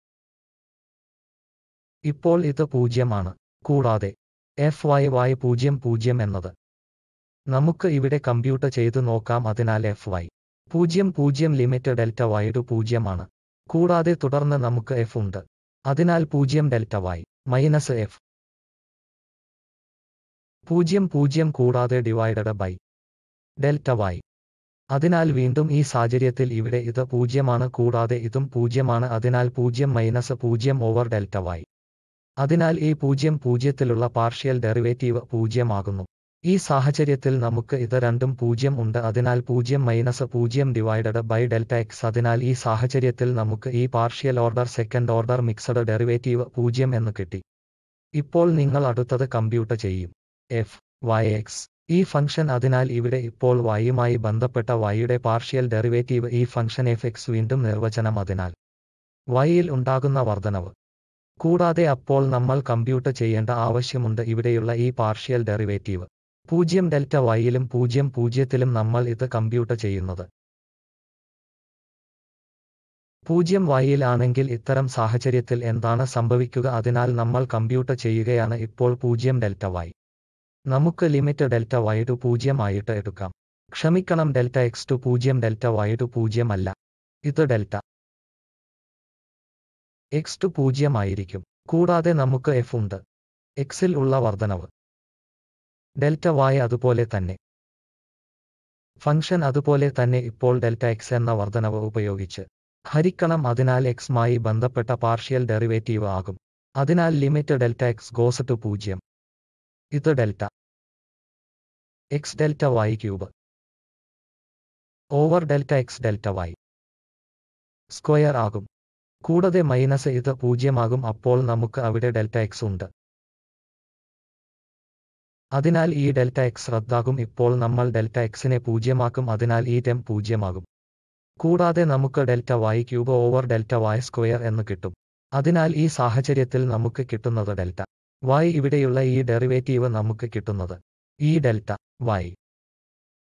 ഇപ്പോൾ ഇത് പൂജ്യമാണ് കൂടാതെ എഫ് വൈ വൈ പൂജ്യം പൂജ്യം എന്നത് നമുക്ക് ഇവിടെ കമ്പ്യൂട്ട് ചെയ്തു നോക്കാം അതിനാൽ എഫ് വൈ പൂജ്യം പൂജ്യം ലിമിറ്റ് ഡെൽറ്റ വൈ ടു പൂജ്യമാണ് കൂടാതെ തുടർന്ന് നമുക്ക് എഫ് ഉണ്ട് അതിനാൽ പൂജ്യം ഡെൽറ്റ വൈ മൈനസ് എഫ് പൂജ്യം പൂജ്യം കൂടാതെ ഡിവൈഡഡ് ബൈ ഡെൽറ്റ വൈ അതിനാൽ വീണ്ടും ഈ സാഹചര്യത്തിൽ ഇവിടെ ഇത് പൂജ്യമാണ് കൂടാതെ ഇതും പൂജ്യമാണ് അതിനാൽ പൂജ്യം മൈനസ് പൂജ്യം ഓവർ ഡെൽറ്റ വൈ അതിനാൽ ഈ പൂജ്യം പൂജ്യത്തിലുള്ള പാർഷ്യൽ ഡെറിവേറ്റീവ് പൂജ്യമാകുന്നു ഈ സാഹചര്യത്തിൽ നമുക്ക് ഇത് രണ്ടും പൂജ്യം ഉണ്ട് അതിനാൽ പൂജ്യം മൈനസ് പൂജ്യം ഡിവൈഡഡ് ബൈ ഡെൽറ്റ എക്സ് അതിനാൽ ഈ സാഹചര്യത്തിൽ നമുക്ക് ഈ partial order second order mixed derivative പൂജ്യം എന്ന് കിട്ടി ഇപ്പോൾ നിങ്ങൾ അടുത്തത് കമ്പ്യൂട്ട് ചെയ്യും എഫ് വൈ എക്സ് ഈ ഫംഗ്ഷൻ അതിനാൽ ഇവിടെ ഇപ്പോൾ വൈയുമായി ബന്ധപ്പെട്ട വൈയുടെ പാർഷ്യൽ ഡെറിവേറ്റീവ് ഈ ഫംഗ്ഷൻ എഫ് എക്സ് വീണ്ടും നിർവചനം അതിനാൽ വൈയിൽ ഉണ്ടാകുന്ന വർധനവ് കൂടാതെ അപ്പോൾ നമ്മൾ കമ്പ്യൂട്ട് ചെയ്യേണ്ട ആവശ്യമുണ്ട് ഇവിടെയുള്ള ഈ പാർഷ്യൽ ഡെറിവേറ്റീവ് പൂജ്യം ഡെൽറ്റ വൈയിലും പൂജ്യം പൂജ്യത്തിലും നമ്മൾ ഇത് കമ്പ്യൂട്ട് ചെയ്യുന്നത് പൂജ്യം വൈയിൽ ആണെങ്കിൽ ഇത്തരം സാഹചര്യത്തിൽ എന്താണ് സംഭവിക്കുക അതിനാൽ നമ്മൾ കമ്പ്യൂട്ട് ചെയ്യുകയാണ് ഇപ്പോൾ പൂജ്യം ഡെൽറ്റ വൈ നമുക്ക് ലിമിറ്റ് ഡെൽറ്റ വൈ ടു പൂജ്യം ആയിട്ട് എടുക്കാം ക്ഷമിക്കണം ഡെൽറ്റ എക്സ് ടു പൂജ്യം ഡെൽറ്റ വൈ ടു പൂജ്യം അല്ല ഇത് ഡെൽറ്റ എക്സ് ടു പൂജ്യം ആയിരിക്കും കൂടാതെ നമുക്ക് എഫ് ഉണ്ട് എക്സിൽ ഉള്ള വർധനവ് ഡെൽറ്റ വൈ അതുപോലെ തന്നെ ഫംഗ്ഷൻ അതുപോലെ തന്നെ ഇപ്പോൾ ഡെൽറ്റ എക്സ് എന്ന വർധനവ് ഉപയോഗിച്ച് ഹരിക്കണം അതിനാൽ എക്സുമായി ബന്ധപ്പെട്ട പാർഷ്യൽ ഡെറിവേറ്റീവ് ആകും അതിനാൽ limit delta X goes to പൂജ്യം ഇത് delta X delta y cube over delta X delta y square ആകും കൂടാതെ മൈനസ് ഇത് പൂജ്യമാകും അപ്പോൾ നമുക്ക് അവിടെ ഡെൽറ്റ എക്സ് ഉണ്ട് അതിനാൽ ഈ ഡെൽറ്റ എക്സ് റദ്ദാകും ഇപ്പോൾ നമ്മൾ ഡെൽറ്റ എക്സിനെ പൂജ്യമാക്കും അതിനാൽ ഈ ടെം പൂജ്യമാകും കൂടാതെ നമുക്ക് delta y cube over delta y square എന്ന് കിട്ടും അതിനാൽ ഈ സാഹചര്യത്തിൽ നമുക്ക് കിട്ടുന്നത് ഡെൽറ്റ വൈ ഇവിടെയുള്ള ഈ ഡെറിവേറ്റീവ് നമുക്ക് കിട്ടുന്നത് ഈ ഡെൽറ്റ വൈ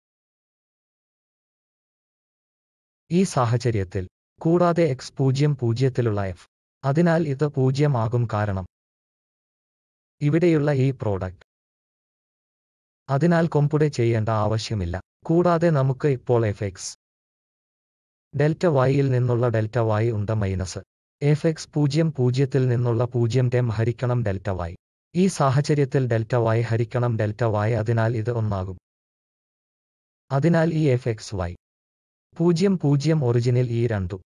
ഈ സാഹചര്യത്തിൽ കൂടാതെ എക്സ് പൂജ്യം പൂജ്യത്തിലുള്ള എഫ് അതിനാൽ ഇത് പൂജ്യം ആകും കാരണം ഇവിടെയുള്ള ഈ പ്രോഡക്റ്റ് അതിനാൽ കൊമ്പുടെ ചെയ്യേണ്ട ആവശ്യമില്ല കൂടാതെ നമുക്ക് ഇപ്പോൾ എഫ് എക്സ് ഡെൽറ്റ വൈയിൽ നിന്നുള്ള ഡെൽറ്റ വൈ ഉണ്ട് മൈനസ് എഫ് എക്സ് പൂജ്യം പൂജ്യത്തിൽ നിന്നുള്ള പൂജ്യം ടെം ഹരിക്കണം ഡെൽറ്റ വൈ ഈ സാഹചര്യത്തിൽ ഡെൽറ്റ വൈ ഹരിക്കണം ഡെൽറ്റ വൈ അതിനാൽ ഇത് ഒന്നാകും അതിനാൽ ഈ എഫ് എക്സ് വൈ പൂജ്യം പൂജ്യം ഒറിജിനിൽ ഈ രണ്ടു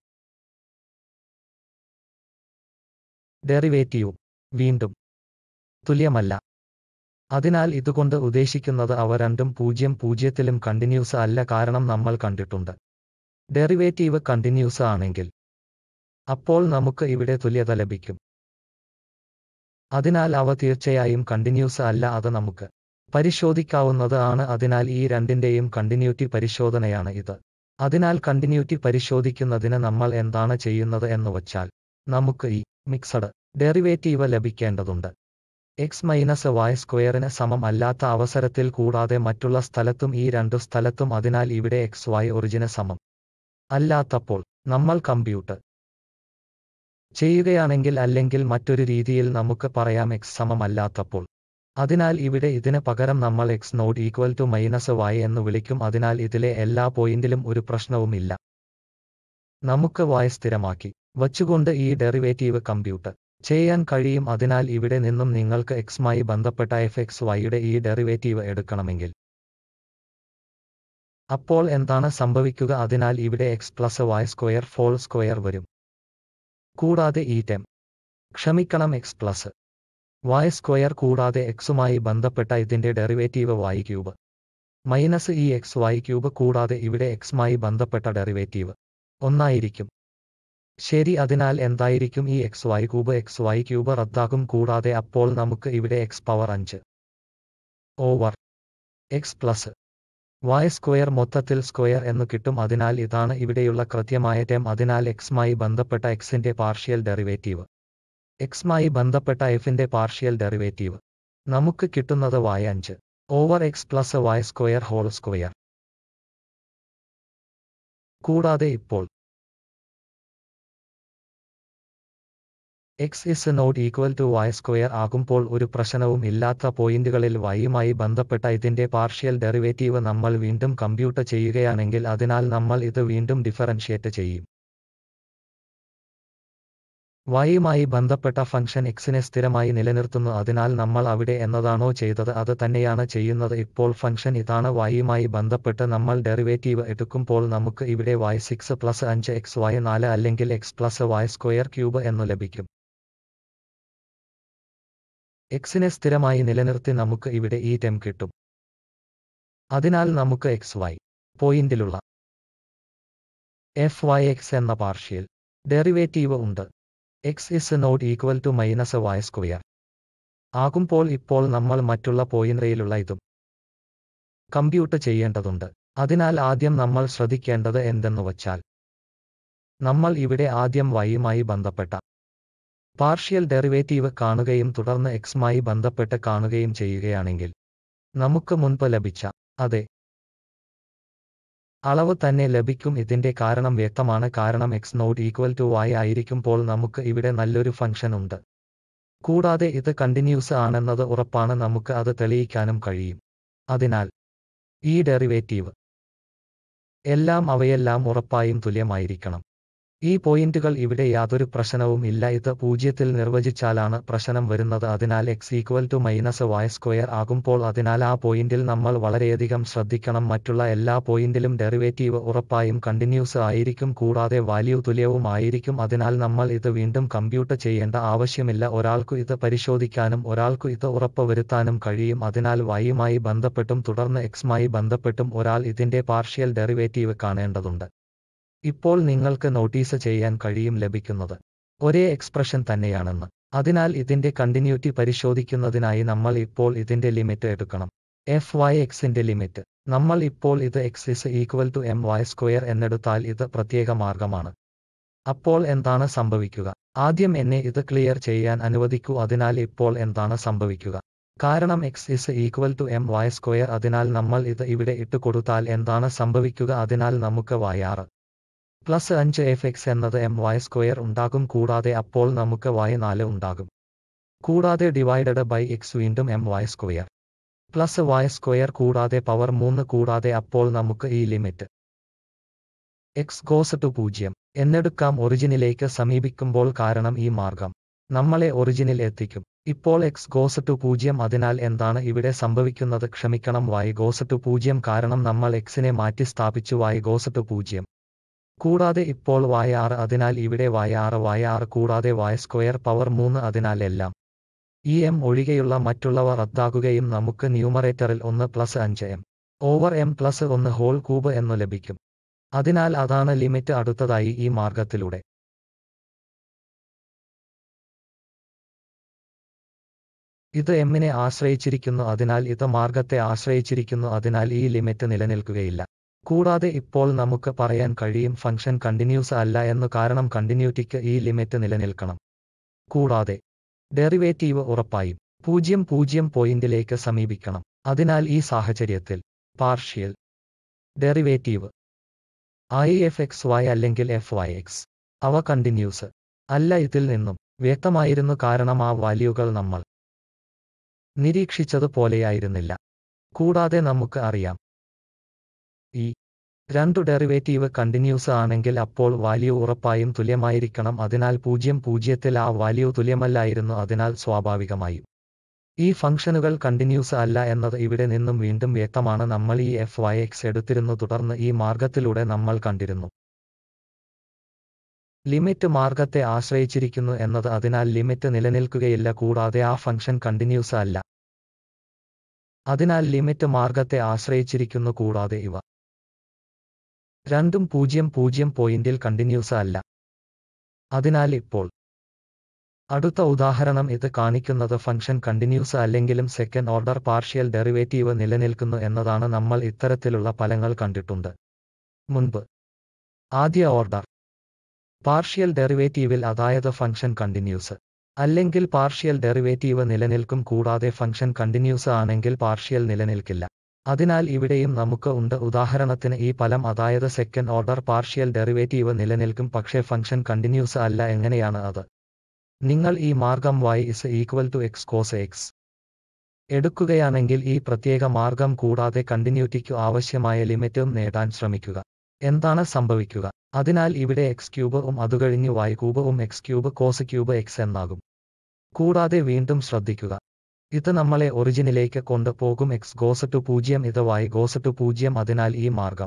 ഡെറിവേറ്റീവും വീണ്ടും തുല്യമല്ല അതിനാൽ ഇതുകൊണ്ട് ഉദ്ദേശിക്കുന്നത് അവ രണ്ടും പൂജ്യം പൂജ്യത്തിലും കണ്ടിന്യൂസ് അല്ല കാരണം നമ്മൾ കണ്ടിട്ടുണ്ട് ഡെറിവേറ്റീവ് കണ്ടിന്യൂസ് ആണെങ്കിൽ അപ്പോൾ നമുക്ക് ഇവിടെ തുല്യത ലഭിക്കും അതിനാൽ അവ തീർച്ചയായും കണ്ടിന്യൂസ് അല്ല അത് നമുക്ക് പരിശോധിക്കാവുന്നത് ആണ് അതിനാൽ ഈ രണ്ടിന്റെയും കണ്ടിന്യൂറ്റി പരിശോധനയാണ് ഇത് അതിനാൽ കണ്ടിന്യൂറ്റി പരിശോധിക്കുന്നതിന് നമ്മൾ എന്താണ് ചെയ്യുന്നത് എന്ന് വച്ചാൽ നമുക്ക് ഈ മിക്സഡ് ഡെറിവേറ്റീവ് ലഭിക്കേണ്ടതുണ്ട് എക്സ് മൈനസ് വൈ സ്ക്വയറിന് സമം അല്ലാത്ത അവസരത്തിൽ കൂടാതെ മറ്റുള്ള സ്ഥലത്തും ഈ രണ്ടു സ്ഥലത്തും അതിനാൽ ഇവിടെ എക്സ് വൈ ഒറിജിന് സമം അല്ലാത്തപ്പോൾ നമ്മൾ കമ്പ്യൂട്ട് ചെയ്യുകയാണെങ്കിൽ അല്ലെങ്കിൽ മറ്റൊരു രീതിയിൽ നമുക്ക് പറയാം എക്സ് സമമല്ലാത്തപ്പോൾ അതിനാൽ ഇവിടെ ഇതിന് പകരം നമ്മൾ x not equal to minus y എന്ന് വിളിക്കും അതിനാൽ ഇതിലെ എല്ലാ പോയിന്റിലും ഒരു പ്രശ്നവുമില്ല നമുക്ക് y സ്ഥിരമാക്കി വച്ചുകൊണ്ട് ഈ ഡെറിവേറ്റീവ് കമ്പ്യൂട്ട് ചെയ്യാൻ കഴിയും അതിനാൽ ഇവിടെ നിന്നും നിങ്ങൾക്ക് x മായി ബന്ധപ്പെട്ട എഫ് എക്സ് വൈയുടെ ഈ ഡെറിവേറ്റീവ് എടുക്കണമെങ്കിൽ അപ്പോൾ എന്താണ് സംഭവിക്കുക അതിനാൽ ഇവിടെ x plus y square whole square വരും കൂടാതെ ഈ ടെം ക്ഷമിക്കണം എക്സ് പ്ലസ് വൈ സ്ക്വയർ കൂടാതെ എക്സുമായി ബന്ധപ്പെട്ട ഇതിന്റെ ഡെറിവേറ്റീവ് വൈ ക്യൂബ് മൈനസ് ഈ എക്സ് വൈ ക്യൂബ് കൂടാതെ ഇവിടെ എക്സുമായി ബന്ധപ്പെട്ട ഡെറിവേറ്റീവ് ഒന്നായിരിക്കും ശരി അതിനാൽ എന്തായിരിക്കും ഈ x y cube x y cube റദ്ദാക്കും കൂടാതെ അപ്പോൾ നമുക്ക് ഇവിടെ എക്സ് പവർ അഞ്ച് over x plus y square മൊത്തത്തിൽ സ്ക്വയർ എന്ന് കിട്ടും അതിനാൽ ഇതാണ് ഇവിടെയുള്ള കൃത്യമായ ടേം അതിനാൽ എക്സുമായി ബന്ധപ്പെട്ട എക്സിന്റെ പാർഷ്യൽ ഡെറിവേറ്റീവ് എക്സുമായി ബന്ധപ്പെട്ട എഫിന്റെ പാർഷ്യൽ ഡെറിവേറ്റീവ് നമുക്ക് കിട്ടുന്നത് y അഞ്ച് over x plus y square whole square കൂടാതെ ഇപ്പോൾ x is not equal to y square ആകുമ്പോൾ ഒരു പ്രശ്നവും ഇല്ലാത്ത പോയിന്റുകളിൽ വൈയുമായി ബന്ധപ്പെട്ട ഇതിന്റെ പാർഷ്യൽ ഡെറിവേറ്റീവ് നമ്മൾ വീണ്ടും കമ്പ്യൂട്ട് ചെയ്യുകയാണെങ്കിൽ അതിനാൽ നമ്മൾ ഇത് വീണ്ടും ഡിഫറൻഷിയേറ്റ് ചെയ്യും വൈയുമായി ബന്ധപ്പെട്ട ഫംഗ്ഷൻ എക്സിനെ സ്ഥിരമായി നിലനിർത്തുന്നു അതിനാൽ നമ്മൾ അവിടെ എന്നതാണോ ചെയ്തത് അത് തന്നെയാണ് ചെയ്യുന്നത് ഇപ്പോൾ ഫംഗ്ഷൻ ഇതാണ് വൈയുമായി ബന്ധപ്പെട്ട് നമ്മൾ ഡെറിവേറ്റീവ് എടുക്കുമ്പോൾ നമുക്ക് ഇവിടെ വൈ സിക്സ് പ്ലസ് അഞ്ച് എക്സ് വൈ നാല് അല്ലെങ്കിൽ x plus y square cube എന്നു ലഭിക്കും എക്സിനെ സ്ഥിരമായി നിലനിർത്തി നമുക്ക് ഇവിടെ ഈ ടെം കിട്ടും അതിനാൽ നമുക്ക് എക്സ് വൈ പോയിന്റിലുള്ള എഫ് വൈ എക്സ് എന്ന പാർഷ്യൽ ഡെറിവേറ്റീവ് ഉണ്ട് x is not equal to minus y square ആകുമ്പോൾ ഇപ്പോൾ നമ്മൾ മറ്റുള്ള പോയിന്ററിയിലുള്ള ഇതും കമ്പ്യൂട്ട് ചെയ്യേണ്ടതുണ്ട് അതിനാൽ ആദ്യം നമ്മൾ ശ്രദ്ധിക്കേണ്ടത് എന്തെന്ന് വച്ചാൽ നമ്മൾ ഇവിടെ ആദ്യം വൈയുമായി ബന്ധപ്പെട്ട പാർഷ്യൽ ഡെറിവേറ്റീവ് കാണുകയും തുടർന്ന് എക്സുമായി ബന്ധപ്പെട്ട് കാണുകയും ചെയ്യുകയാണെങ്കിൽ നമുക്ക് മുൻപ് ലഭിച്ച അതെ അളവ് തന്നെ ലഭിക്കും ഇതിന്റെ കാരണം വ്യക്തമാണ് കാരണം x not equal to y ആയിരിക്കുമ്പോൾ നമുക്ക് ഇവിടെ നല്ലൊരു ഫംഗ്ഷൻ ഉണ്ട് കൂടാതെ ഇത് കണ്ടിന്യൂസ് ആണെന്നത് ഉറപ്പാണ് നമുക്ക് അത് തെളിയിക്കാനും കഴിയും അതിനാൽ ഈ ഡെറിവേറ്റീവ് എല്ലാം അവയെല്ലാം ഉറപ്പായും തുല്യമായിരിക്കണം ഈ പോയിന്റുകൾ ഇവിടെ യാതൊരു പ്രശ്നവും ഇല്ല ഇത് പൂജ്യത്തിൽ നിർവചിച്ചാലാണ് പ്രശ്നം വരുന്നത് അതിനാൽ x equal to minus y square ആകുമ്പോൾ അതിനാൽ ആ പോയിന്റിൽ നമ്മൾ വളരെയധികം ശ്രദ്ധിക്കണം മറ്റുള്ള എല്ലാ പോയിന്റിലും ഡെറിവേറ്റീവ് ഉറപ്പായും കണ്ടിന്യൂസ് ആയിരിക്കും കൂടാതെ വാല്യൂ തുല്യവും ആയിരിക്കും അതിനാൽ നമ്മൾ ഇത് വീണ്ടും കമ്പ്യൂട്ട് ചെയ്യേണ്ട ആവശ്യമില്ല ഒരാൾക്കു ഇത് പരിശോധിക്കാനും ഒരാൾക്കു ഇത് ഉറപ്പുവരുത്താനും കഴിയും അതിനാൽ വൈയുമായി ബന്ധപ്പെട്ടും തുടർന്ന് എക്സുമായി ബന്ധപ്പെട്ടും ഒരാൾ ഇതിന്റെ പാർഷ്യൽ ഡെറിവേറ്റീവ് കാണേണ്ടതുണ്ട് ഇപ്പോൾ നിങ്ങൾക്ക് നോട്ടീസ് ചെയ്യാൻ കഴിയും ലഭിക്കുന്നത് ഒരേ എക്സ്പ്രഷൻ തന്നെയാണെന്ന് അതിനാൽ ഇതിന്റെ കണ്ടിന്യൂറ്റി പരിശോധിക്കുന്നതിനായി നമ്മൾ ഇപ്പോൾ ഇതിന്റെ ലിമിറ്റ് എടുക്കണം എഫ് വൈ എക്സിന്റെ ലിമിറ്റ് നമ്മൾ ഇപ്പോൾ ഇത് x is equal to m y square എന്നെടുത്താൽ ഇത് പ്രത്യേക മാർഗമാണ് അപ്പോൾ എന്താണ് സംഭവിക്കുക ആദ്യം എന്നെ ഇത് ക്ലിയർ ചെയ്യാൻ അനുവദിക്കൂ അതിനാൽ ഇപ്പോൾ എന്താണ് സംഭവിക്കുക കാരണം x is equal to m y square അതിനാൽ നമ്മൾ ഇത് ഇവിടെ ഇട്ട് കൊടുത്താൽ എന്താണ് സംഭവിക്കുക അതിനാൽ നമുക്ക് y ആറ് പ്ലസ് അഞ്ച് എഫ് എക്സ് എന്നത് എം വൈ സ്ക്വയർ ഉണ്ടാകും കൂടാതെ അപ്പോൾ നമുക്ക് വൈ നാല് ഉണ്ടാകും കൂടാതെ ഡിവൈഡഡ് ബൈ എക്സ് വീണ്ടും m y square plus y square കൂടാതെ പവർ മൂന്ന് കൂടാതെ അപ്പോൾ നമുക്ക് ഈ ലിമിറ്റ് എക്സ് ഗോസ് ടു പൂജ്യം എന്നെടുക്കാം ഒറിജിനിലേക്ക് സമീപിക്കുമ്പോൾ കാരണം ഈ മാർഗം നമ്മളെ ഒറിജിനിൽ എത്തിക്കും ഇപ്പോൾ എക്സ് ഗോസ് ടു പൂജ്യം അതിനാൽ എന്താണ് ഇവിടെ സംഭവിക്കുന്നത് ക്ഷമിക്കണം വൈ ഗോസ് ടു പൂജ്യം കാരണം നമ്മൾ എക്സിനെ മാറ്റി സ്ഥാപിച്ചു വൈ ഗോസ് ടു പൂജ്യം കൂടാതെ ഇപ്പോൾ y ആറ് അതിനാൽ ഇവിടെ y ആറ് y ആറ് കൂടാതെ y സ്ക്വയർ പവർ മൂന്ന് അതിനാൽ എല്ലാം ഈ എം ഒഴികെയുള്ള മറ്റുള്ളവ റദ്ദാകുകയും നമുക്ക് ന്യൂമറേറ്ററിൽ ഒന്ന് പ്ലസ് അഞ്ച് എം ഓവർ എം പ്ലസ് ഒന്ന് ഹോൾ ക്യൂബ് എന്നു ലഭിക്കും അതിനാൽ അതാണ് ലിമിറ്റ് അടുത്തതായി ഈ മാർഗത്തിലൂടെ ഇത് എമ്മിനെ ആശ്രയിച്ചിരിക്കുന്നു അതിനാൽ ഇത് മാർഗത്തെ ആശ്രയിച്ചിരിക്കുന്നു അതിനാൽ ഈ ലിമിറ്റ് നിലനിൽക്കുകയില്ല കൂടാതെ ഇപ്പോൾ നമുക്ക് പറയാൻ കഴിയും ഫംഗ്ഷൻ കണ്ടിന്യൂസ് അല്ല എന്നു കാരണം കണ്ടിന്യൂറ്റിക്ക് ഈ ലിമിറ്റ് നിലനിൽക്കണം കൂടാതെ ഡെറിവേറ്റീവ് ഉറപ്പായും പൂജ്യം പൂജ്യം പോയിന്റിലേക്ക് സമീപിക്കണം അതിനാൽ ഈ സാഹചര്യത്തിൽ partial derivative I f X Y അല്ലെങ്കിൽ എഫ് വൈ എക്സ് അവ കണ്ടിന്യൂസ് അല്ല ഇതിൽ നിന്നും വ്യക്തമായിരുന്നു കാരണം ആ വാല്യൂകൾ നമ്മൾ നിരീക്ഷിച്ചത് പോലെയായിരുന്നില്ല കൂടാതെ നമുക്ക് അറിയാം ഈ രണ്ടു ഡെറിവേറ്റീവ് കണ്ടിന്യൂസ് ആണെങ്കിൽ അപ്പോൾ വാല്യൂ ഉറപ്പായും തുല്യമായിരിക്കണം അതിനാൽ പൂജ്യം പൂജ്യത്തിൽ ആ വാല്യൂ തുല്യമല്ലായിരുന്നു അതിനാൽ സ്വാഭാവികമായും ഈ ഫംഗ്ഷനുകൾ കണ്ടിന്യൂസ് അല്ല എന്നത് ഇവിടെ നിന്നും വീണ്ടും വ്യക്തമാണ് നമ്മൾ ഈ എഫ് വൈ എക്സ് എടുത്തിരുന്നു തുടർന്ന് ഈ മാർഗത്തിലൂടെ നമ്മൾ കണ്ടിരുന്നു ലിമിറ്റ് മാർഗത്തെ ആശ്രയിച്ചിരിക്കുന്നു എന്നത് അതിനാൽ ലിമിറ്റ് നിലനിൽക്കുകയില്ല കൂടാതെ ആ ഫംഗ്ഷൻ കണ്ടിന്യൂസ് അല്ല അതിനാൽ ലിമിറ്റ് മാർഗത്തെ ആശ്രയിച്ചിരിക്കുന്നു കൂടാതെ ഇവ രണ്ടും പൂജ്യം പൂജ്യം പോയിന്റിൽ കണ്ടിന്യൂസ് അല്ല അതിനാൽ ഇപ്പോൾ അടുത്ത ഉദാഹരണം ഇത് കാണിക്കുന്നത് ഫംഗ്ഷൻ കണ്ടിന്യൂസ് അല്ലെങ്കിലും സെക്കൻഡ് ഓർഡർ പാർഷ്യൽ ഡെറിവേറ്റീവ് നിലനിൽക്കുന്നു എന്നതാണ് നമ്മൾ ഇത്തരത്തിലുള്ള ഫലങ്ങൾ കണ്ടിട്ടുണ്ട് മുൻപ് ആദ്യ ഓർഡർ പാർഷ്യൽ ഡെറിവേറ്റീവിൽ അതായത് ഫംഗ്ഷൻ കണ്ടിന്യൂസ് അല്ലെങ്കിൽ പാർഷ്യൽ ഡെറിവേറ്റീവ് നിലനിൽക്കും കൂടാതെ ഫംഗ്ഷൻ കണ്ടിന്യൂസ് ആണെങ്കിൽ പാർഷ്യൽ നിലനിൽക്കില്ല അതിനാൽ ഇവിടെയും നമുക്ക് ഉണ്ട് ഉദാഹരണത്തിന് ഈ ഫലം അതായത് സെക്കൻഡ് ഓർഡർ പാർഷ്യൽ ഡെറിവേറ്റീവ് നിലനിൽക്കും പക്ഷേ ഫംഗ്ഷൻ കണ്ടിന്യൂസ് അല്ല എങ്ങനെയാണ് അത് നിങ്ങൾ ഈ മാർഗം y is equal to x cos x എടുക്കുകയാണെങ്കിൽ ഈ പ്രത്യേക മാർഗം കൂടാതെ കണ്ടിന്യൂറ്റിക്കു ആവശ്യമായ ലിമിറ്റും നേടാൻ ശ്രമിക്കുക എന്താണ് സംഭവിക്കുക അതിനാൽ ഇവിടെ എക്സ് ക്യൂബും അതുകഴിഞ്ഞ് y ക്യൂബും x cube cos cube x എന്നാകും കൂടാതെ വീണ്ടും ശ്രദ്ധിക്കുക ഇത് നമ്മളെ ഒറിജിനിലേക്ക് കൊണ്ടുപോകും എക്സ് ഗോസ് ടു പൂജ്യം ഇത് y ഗോസ് ടു പൂജ്യം അതിനാൽ ഈ മാർഗം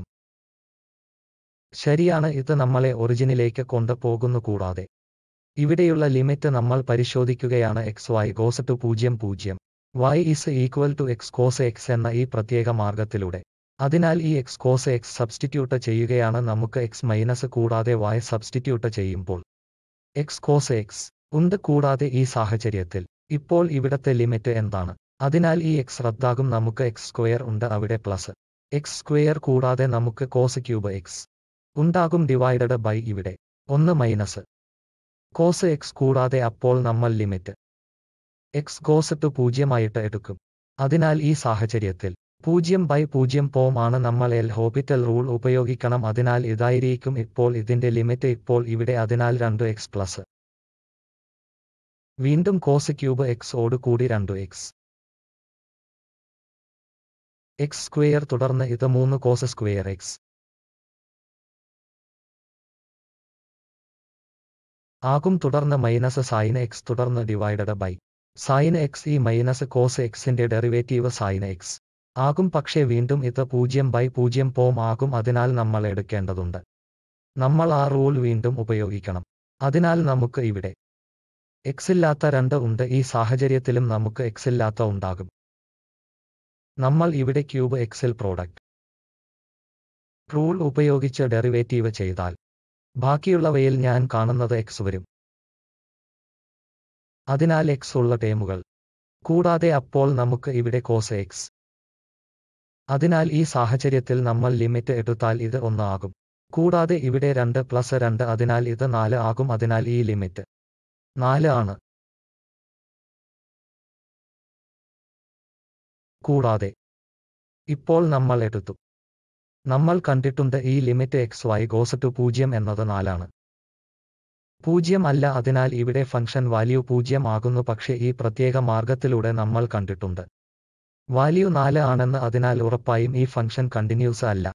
ശരിയാണ് ഇത് നമ്മളെ ഒറിജിനിലേക്ക് കൊണ്ടുപോകുന്നു കൂടാതെ ഇവിടെയുള്ള ലിമിറ്റ് നമ്മൾ പരിശോധിക്കുകയാണ് എക്സ് വൈ ഗോസ് ടു പൂജ്യം പൂജ്യം y is equal to x cos x എന്ന ഈ പ്രത്യേക മാർഗത്തിലൂടെ അതിനാൽ ഈ എക്സ് കോസ് എക്സ് സബ്സ്റ്റിറ്റ്യൂട്ട് ചെയ്യുകയാണ് നമുക്ക് എക്സ് മൈനസ് കൂടാതെ y സബ്സ്റ്റിറ്റ്യൂട്ട് ചെയ്യുമ്പോൾ എക്സ് കോസ് എക്സ് ഉണ്ട് കൂടാതെ ഈ സാഹചര്യത്തിൽ ഇപ്പോൾ ഇവിടത്തെ ലിമിറ്റ് എന്താണ് അതിനാൽ ഈ എക്സ് റദ്ദാകും നമുക്ക് എക്സ് സ്ക്വയർ ഉണ്ട് അവിടെ പ്ലസ് എക്സ് സ്ക്വയർ കൂടാതെ നമുക്ക് കോസ് ക്യൂബ് എക്സ് ഉണ്ടാകും ഡിവൈഡഡ് ബൈ ഇവിടെ ഒന്ന് മൈനസ് കോസ് എക്സ് കൂടാതെ അപ്പോൾ നമ്മൾ ലിമിറ്റ് എക്സ് ഗോസ് ടു പൂജ്യമായിട്ട് എടുക്കും അതിനാൽ ഈ സാഹചര്യത്തിൽ പൂജ്യം ബൈ പൂജ്യം പോം ആണ് നമ്മൾ എൽ ഹോപ്പിറ്റൽ റൂൾ ഉപയോഗിക്കണം അതിനാൽ ഇതായിരിക്കും ഇപ്പോൾ ഇതിന്റെ ലിമിറ്റ് ഇപ്പോൾ ഇവിടെ അതിനാൽ രണ്ടു എക്സ് പ്ലസ് വീണ്ടും കോസ് ക്യൂബ് എക്സ് ഓട് കൂടി രണ്ടു എക്സ് എക്സ് സ്ക്വയർ തുടർന്ന് ഇത് മൂന്ന് കോസ് സ്ക്വയർ എക്സ് ആകും തുടർന്ന് മൈനസ് സൈൻ എക്സ് തുടർന്ന് ഡിവൈഡഡ് ബൈ സൈൻ എക്സ് ഈ മൈനസ് കോസ് എക്സിന്റെ ഡെറിവേറ്റീവ് സൈൻ എക്സ് ആകും പക്ഷേ വീണ്ടും ഇത് പൂജ്യം ബൈ പൂജ്യം പോം ആകും അതിനാൽ നമ്മൾ എടുക്കേണ്ടതുണ്ട് നമ്മൾ ആ റൂൾ വീണ്ടും ഉപയോഗിക്കണം അതിനാൽ നമുക്ക് ഇവിടെ എക്സ് ഇല്ലാത്ത രണ്ട് ഉണ്ട് ഈ സാഹചര്യത്തിലും നമുക്ക് എക്സ് ഇല്ലാത്ത ഉണ്ടാകും നമ്മൾ ഇവിടെ ക്യൂബ് എക്സിൽ പ്രോഡക്റ്റ് റൂൾ ഉപയോഗിച്ച് ഡെറിവേറ്റീവ് ചെയ്താൽ ബാക്കിയുള്ളവയിൽ ഞാൻ കാണുന്നത് എക്സ് വരും അതിനാൽ എക്സ് ഉള്ള ടേമുകൾ കൂടാതെ അപ്പോൾ നമുക്ക് ഇവിടെ കോസ് എക്സ് അതിനാൽ ഈ സാഹചര്യത്തിൽ നമ്മൾ ലിമിറ്റ് എടുത്താൽ ഇത് ഒന്ന് ആകും കൂടാതെ ഇവിടെ രണ്ട് പ്ലസ് രണ്ട് അതിനാൽ ഇത് നാല് ആകും അതിനാൽ ഈ ലിമിറ്റ് നാല് ആണ് കൂടാതെ ഇപ്പോൾ നമ്മൾ എടുത്തു നമ്മൾ കണ്ടിട്ടുണ്ട് ഈ limit x y goes to പൂജ്യം എന്നത് നാലാണ് പൂജ്യം അല്ല അതിനാൽ ഇവിടെ ഫംഗ്ഷൻ വാല്യൂ പൂജ്യം ആകുന്നു പക്ഷേ ഈ പ്രത്യേക മാർഗത്തിലൂടെ നമ്മൾ കണ്ടിട്ടുണ്ട് വാല്യൂ നാല് ആണെന്ന് അതിനാൽ ഉറപ്പായും ഈ ഫംഗ്ഷൻ കണ്ടിന്യൂസ് അല്ല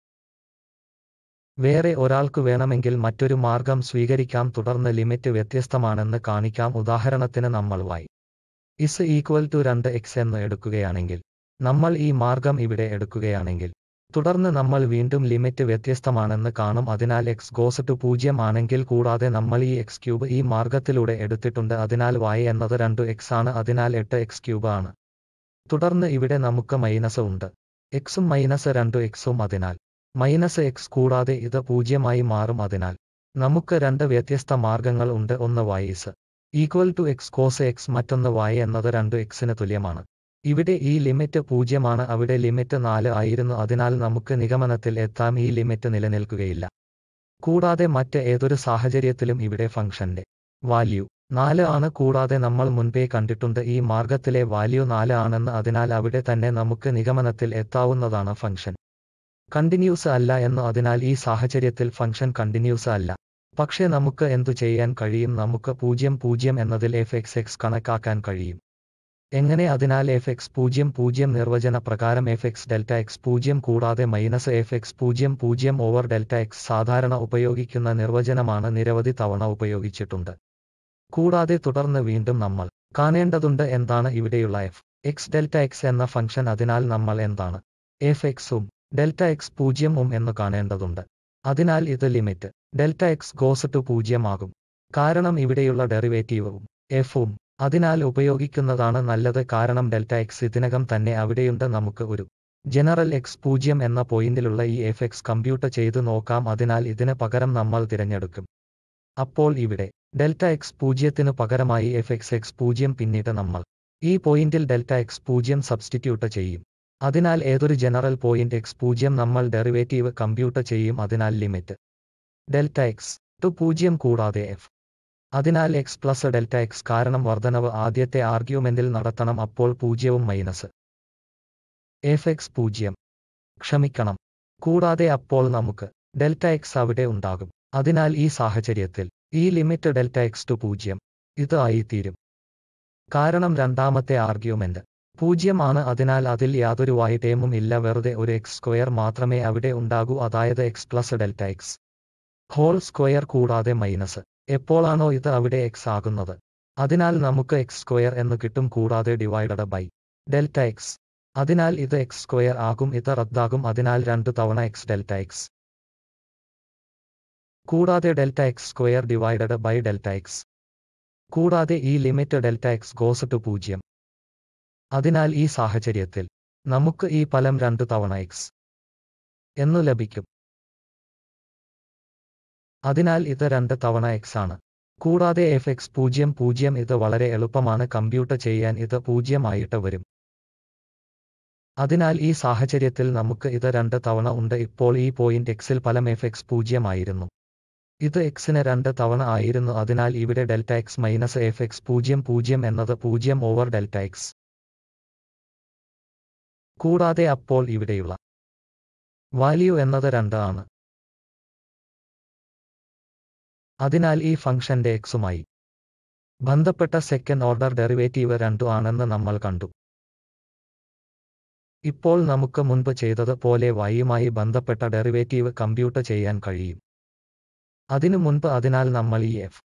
വേറെ ഒരാൾക്ക് വേണമെങ്കിൽ മറ്റൊരു മാർഗം സ്വീകരിക്കാം തുടർന്ന് ലിമിറ്റ് വ്യത്യസ്തമാണെന്ന് കാണിക്കാം ഉദാഹരണത്തിന് നമ്മൾ y ഇസ് ഈക്വൽ ടു രണ്ട് എക്സ് എന്ന് എടുക്കുകയാണെങ്കിൽ നമ്മൾ ഈ മാർഗം ഇവിടെ എടുക്കുകയാണെങ്കിൽ തുടർന്ന് നമ്മൾ വീണ്ടും ലിമിറ്റ് വ്യത്യസ്തമാണെന്ന് കാണും അതിനാൽ എക്സ് ഗോസ് ടു പൂജ്യം ആണെങ്കിൽ കൂടാതെ നമ്മൾ ഈ എക്സ് ക്യൂബ് ഈ മാർഗത്തിലൂടെ എടുത്തിട്ടുണ്ട് അതിനാൽ y എന്നത് രണ്ടു എക്സ് ആണ് അതിനാൽ എട്ട് എക്സ് ക്യൂബ് ആണ് തുടർന്ന് ഇവിടെ നമുക്ക് മൈനസ് ഉണ്ട് എക്സും മൈനസ് രണ്ടു എക്സും അതിനാൽ മൈനസ് എക്സ് കൂടാതെ ഇത് പൂജ്യമായി മാറും അതിനാൽ നമുക്ക് രണ്ട് വ്യത്യസ്ത മാർഗങ്ങൾ ഉണ്ട് ഒന്ന് y is equal to x cos x മറ്റൊന്ന് y എന്നത് രണ്ടു എക്സിന് തുല്യമാണ് ഇവിടെ ഈ ലിമിറ്റ് പൂജ്യമാണ് അവിടെ ലിമിറ്റ് നാല് ആയിരുന്നു അതിനാൽ നമുക്ക് നിഗമനത്തിൽ എത്താം ഈ ലിമിറ്റ് നിലനിൽക്കുകയില്ല കൂടാതെ മറ്റ് ഏതൊരു സാഹചര്യത്തിലും ഇവിടെ ഫംഗ്ഷന്റെ വാല്യൂ നാല് ആണ് കൂടാതെ നമ്മൾ മുൻപേ കണ്ടിട്ടുണ്ട് ഈ മാർഗത്തിലെ വാല്യൂ നാല് ആണെന്ന് അതിനാൽ അവിടെ തന്നെ നമുക്ക് നിഗമനത്തിൽ എത്താവുന്നതാണ് ഫംഗ്ഷൻ കണ്ടിന്യൂസ് അല്ല എന്ന് അതിനാൽ ഈ സാഹചര്യത്തിൽ ഫംഗ്ഷൻ കണ്ടിന്യൂസ് അല്ല പക്ഷേ നമുക്ക് എന്തു ചെയ്യാൻ കഴിയും നമുക്ക് പൂജ്യം പൂജ്യം എന്നതിൽ എഫ് എക്സ് എക്സ് കണക്കാക്കാൻ കഴിയും എങ്ങനെ അതിനാൽ എഫ് എക്സ് പൂജ്യം പൂജ്യം നിർവചന പ്രകാരം എഫ് എക്സ് ഡെൽറ്റ എക്സ് പൂജ്യം കൂടാതെ മൈനസ് എഫ് എക്സ് പൂജ്യം പൂജ്യം ഓവർ ഡെൽറ്റ എക്സ് സാധാരണ ഉപയോഗിക്കുന്ന നിർവചനമാണ് നിരവധി തവണ ഉപയോഗിച്ചിട്ടുണ്ട് കൂടാതെ തുടർന്ന് വീണ്ടും നമ്മൾ കാണേണ്ടതുണ്ട് എന്താണ് ഇവിടെയുള്ള എഫ് എക്സ് ഡെൽറ്റ എക്സ് എന്ന ഫംഗ്ഷൻ അതിനാൽ നമ്മൾ എന്താണ് എഫ് എക്സും ഡെൽറ്റ എക്സ് പൂജ്യം ഉം എന്ന് കാണേണ്ടതുണ്ട് അതിനാൽ ഇത് limit delta X goes to പൂജ്യം ആകും കാരണം ഇവിടെയുള്ള ഡെറിവേറ്റീവും എഫും അതിനാൽ ഉപയോഗിക്കുന്നതാണ് നല്ലത് കാരണം ഡെൽറ്റ എക്സ് ഇതിനകം തന്നെ അവിടെയുണ്ട് നമുക്ക് ഒരു ജനറൽ എക്സ് പൂജ്യം എന്ന പോയിന്റിലുള്ള ഈ എഫ് എക്സ് കമ്പ്യൂട്ട് ചെയ്തു നോക്കാം അതിനാൽ ഇതിന് പകരം നമ്മൾ തിരഞ്ഞെടുക്കും അപ്പോൾ ഇവിടെ ഡെൽറ്റ എക്സ് പൂജ്യത്തിനു പകരമായി എഫ് എക്സ് എക്സ് പൂജ്യം പിന്നീട് നമ്മൾ ഈ പോയിന്റിൽ ഡെൽറ്റ എക്സ് പൂജ്യം സബ്സ്റ്റിറ്റ്യൂട്ട് ചെയ്യും അതിനാൽ ഏതൊരു ജനറൽ പോയിന്റ് എക്സ് പൂജ്യം നമ്മൾ ഡെറിവേറ്റീവ് കമ്പ്യൂട്ട് ചെയ്യും അതിനാൽ ലിമിറ്റ് ഡെൽറ്റ എക്സ് ടു പൂജ്യം കൂടാതെ എഫ് അതിനാൽ എക്സ് പ്ലസ് ഡെൽറ്റ എക്സ് കാരണം വർധനവ് ആദ്യത്തെ ആർഗ്യുമെന്റിൽ നടത്തണം അപ്പോൾ പൂജ്യവും മൈനസ് എഫ് എക്സ് പൂജ്യം ക്ഷമിക്കണം കൂടാതെ അപ്പോൾ നമുക്ക് ഡെൽറ്റ എക്സ് അവിടെ ഉണ്ടാകും അതിനാൽ ഈ സാഹചര്യത്തിൽ ഈ ലിമിറ്റ് ഡെൽറ്റ എക്സ് ടു പൂജ്യം ഇത് ആയിത്തീരും കാരണം രണ്ടാമത്തെ ആർഗ്യുമെന്റ് പൂജ്യം ആണ് അതിനാൽ അതിൽ യാതൊരു y ടേമും ഇല്ല വെറുതെ ഒരു എക്സ് സ്ക്വയർ മാത്രമേ അവിടെ ഉണ്ടാകൂ അതായത് x plus delta x whole square കൂടാതെ മൈനസ് എപ്പോഴാണോ ഇത് അവിടെ എക്സ് ആകുന്നത് അതിനാൽ നമുക്ക് എക്സ് സ്ക്വയർ എന്ന് കിട്ടും കൂടാതെ ഡിവൈഡഡ് ബൈ ഡെൽറ്റ എക്സ് അതിനാൽ ഇത് എക്സ് സ്ക്വയർ ആകും ഇത് റദ്ദാകും അതിനാൽ രണ്ടു തവണ എക്സ് ഡെൽറ്റ എക്സ് കൂടാതെ delta X square divided by delta X കൂടാതെ ഈ limit delta X goes to പൂജ്യം അതിനാൽ ഈ സാഹചര്യത്തിൽ നമുക്ക് ഈ ഫലം രണ്ടു തവണ എക്സ് എന്നു ലഭിക്കും അതിനാൽ ഇത് രണ്ട് തവണ എക്സ് ആണ് കൂടാതെ എഫ് എക്സ് പൂജ്യം പൂജ്യം ഇത് വളരെ എളുപ്പമാണ് കമ്പ്യൂട്ട് ചെയ്യാൻ ഇത് പൂജ്യം ആയിട്ട് വരും അതിനാൽ ഈ സാഹചര്യത്തിൽ നമുക്ക് ഇത് രണ്ട് തവണ ഉണ്ട് ഇപ്പോൾ ഈ പോയിന്റ് എക്സിൽ ഫലം എഫ് എക്സ് പൂജ്യം ആയിരുന്നു ഇത് എക്സിന് രണ്ട് തവണ ആയിരുന്നു അതിനാൽ ഇവിടെ delta X minus F X പൂജ്യം പൂജ്യം എന്നത് പൂജ്യം ഓവർ ഡെൽറ്റ എക്സ് കൂടാതെ അപ്പോൾ ഇവിടെയുള്ള വാല്യൂ എന്നത് രണ്ട് ആണ് അതിനാൽ ഈ ഫംഗ്ഷന്റെ എക്സുമായി ബന്ധപ്പെട്ട സെക്കൻഡ് ഓർഡർ ഡെറിവേറ്റീവ് രണ്ടു ആണെന്ന് നമ്മൾ കണ്ടു ഇപ്പോൾ നമുക്ക് മുൻപ് ചെയ്തത് പോലെ വൈയുമായി ബന്ധപ്പെട്ട ഡെറിവേറ്റീവ് കമ്പ്യൂട്ട് ചെയ്യാൻ കഴിയും അതിനു മുൻപ് അതിനാൽ നമ്മൾ ഈ എഫ്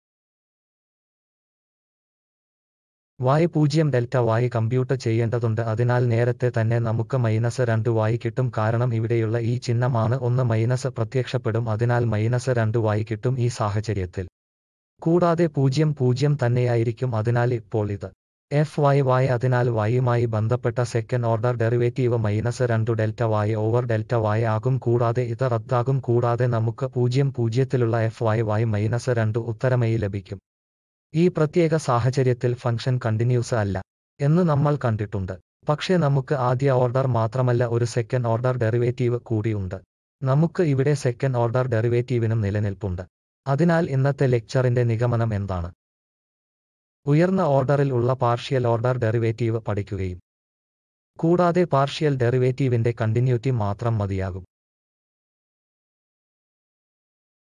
y പൂജ്യം ഡെൽറ്റ y കമ്പ്യൂട്ട് ചെയ്യേണ്ടതുണ്ട് അതിനാൽ നേരത്തെ തന്നെ നമുക്ക് മൈനസ് രണ്ട് y കിട്ടും കാരണം ഇവിടെയുള്ള ഈ ചിഹ്നമാണ് ഒന്ന് മൈനസ് പ്രത്യക്ഷപ്പെടും അതിനാൽ മൈനസ് രണ്ട് y കിട്ടും ഈ സാഹചര്യത്തിൽ കൂടാതെ പൂജ്യം പൂജ്യം തന്നെയായിരിക്കും അതിനാൽ ഇപ്പോൾ ഇത് എഫ് വൈ വൈ അതിനാൽ വൈയുമായി ബന്ധപ്പെട്ട സെക്കൻഡ് ഓർഡർ ഡെറിവേറ്റീവ് മൈനസ് രണ്ടു delta y over delta y ആകും കൂടാതെ ഇത് റദ്ദാകും കൂടാതെ നമുക്ക് പൂജ്യം പൂജ്യത്തിലുള്ള എഫ് വൈ വൈ മൈനസ് രണ്ട് ഉത്തരമായി ലഭിക്കും ഈ പ്രത്യേക സാഹചര്യത്തിൽ ഫംഗ്ഷൻ കണ്ടിന്യൂസ് അല്ല എന്ന് നമ്മൾ കണ്ടിട്ടുണ്ട് പക്ഷേ നമുക്ക് ആദ്യ ഓർഡർ മാത്രമല്ല ഒരു സെക്കൻഡ് ഓർഡർ ഡെറിവേറ്റീവ് കൂടിയുണ്ട് നമുക്ക് ഇവിടെ സെക്കൻഡ് ഓർഡർ ഡെറിവേറ്റീവിനും നിലനിൽപ്പുണ്ട് അതിനാൽ ഇന്നത്തെ ലെക്ചറിന്റെ നിഗമനം എന്താണ് ഉയർന്ന ഓർഡറിൽ ഉള്ള പാർഷ്യൽ ഓർഡർ ഡെറിവേറ്റീവ് പഠിക്കുകയും കൂടാതെ പാർഷ്യൽ ഡെറിവേറ്റീവിന്റെ കണ്ടിന്യൂറ്റി മാത്രം മതിയാകും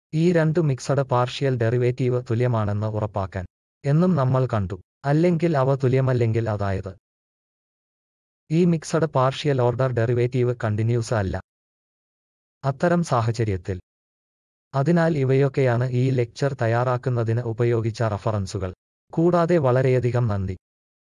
ഈ രണ്ടു മിക്സഡ് പാർഷ്യൽ ഡെറിവേറ്റീവ് തുല്യമാണെന്ന് ഉറപ്പാക്കാൻ എന്നും നമ്മൾ കണ്ടു അല്ലെങ്കിൽ അവ തുല്യമല്ലെങ്കിൽ അതായത് ഈ mixed partial order derivative continuous അല്ല അത്തരം സാഹചര്യത്തിൽ അതിനാൽ ഇവയൊക്കെയാണ് ഈ ലെക്ചർ തയ്യാറാക്കുന്നതിന് ഉപയോഗിച്ച റഫറൻസുകൾ കൂടാതെ വളരെയധികം നന്ദി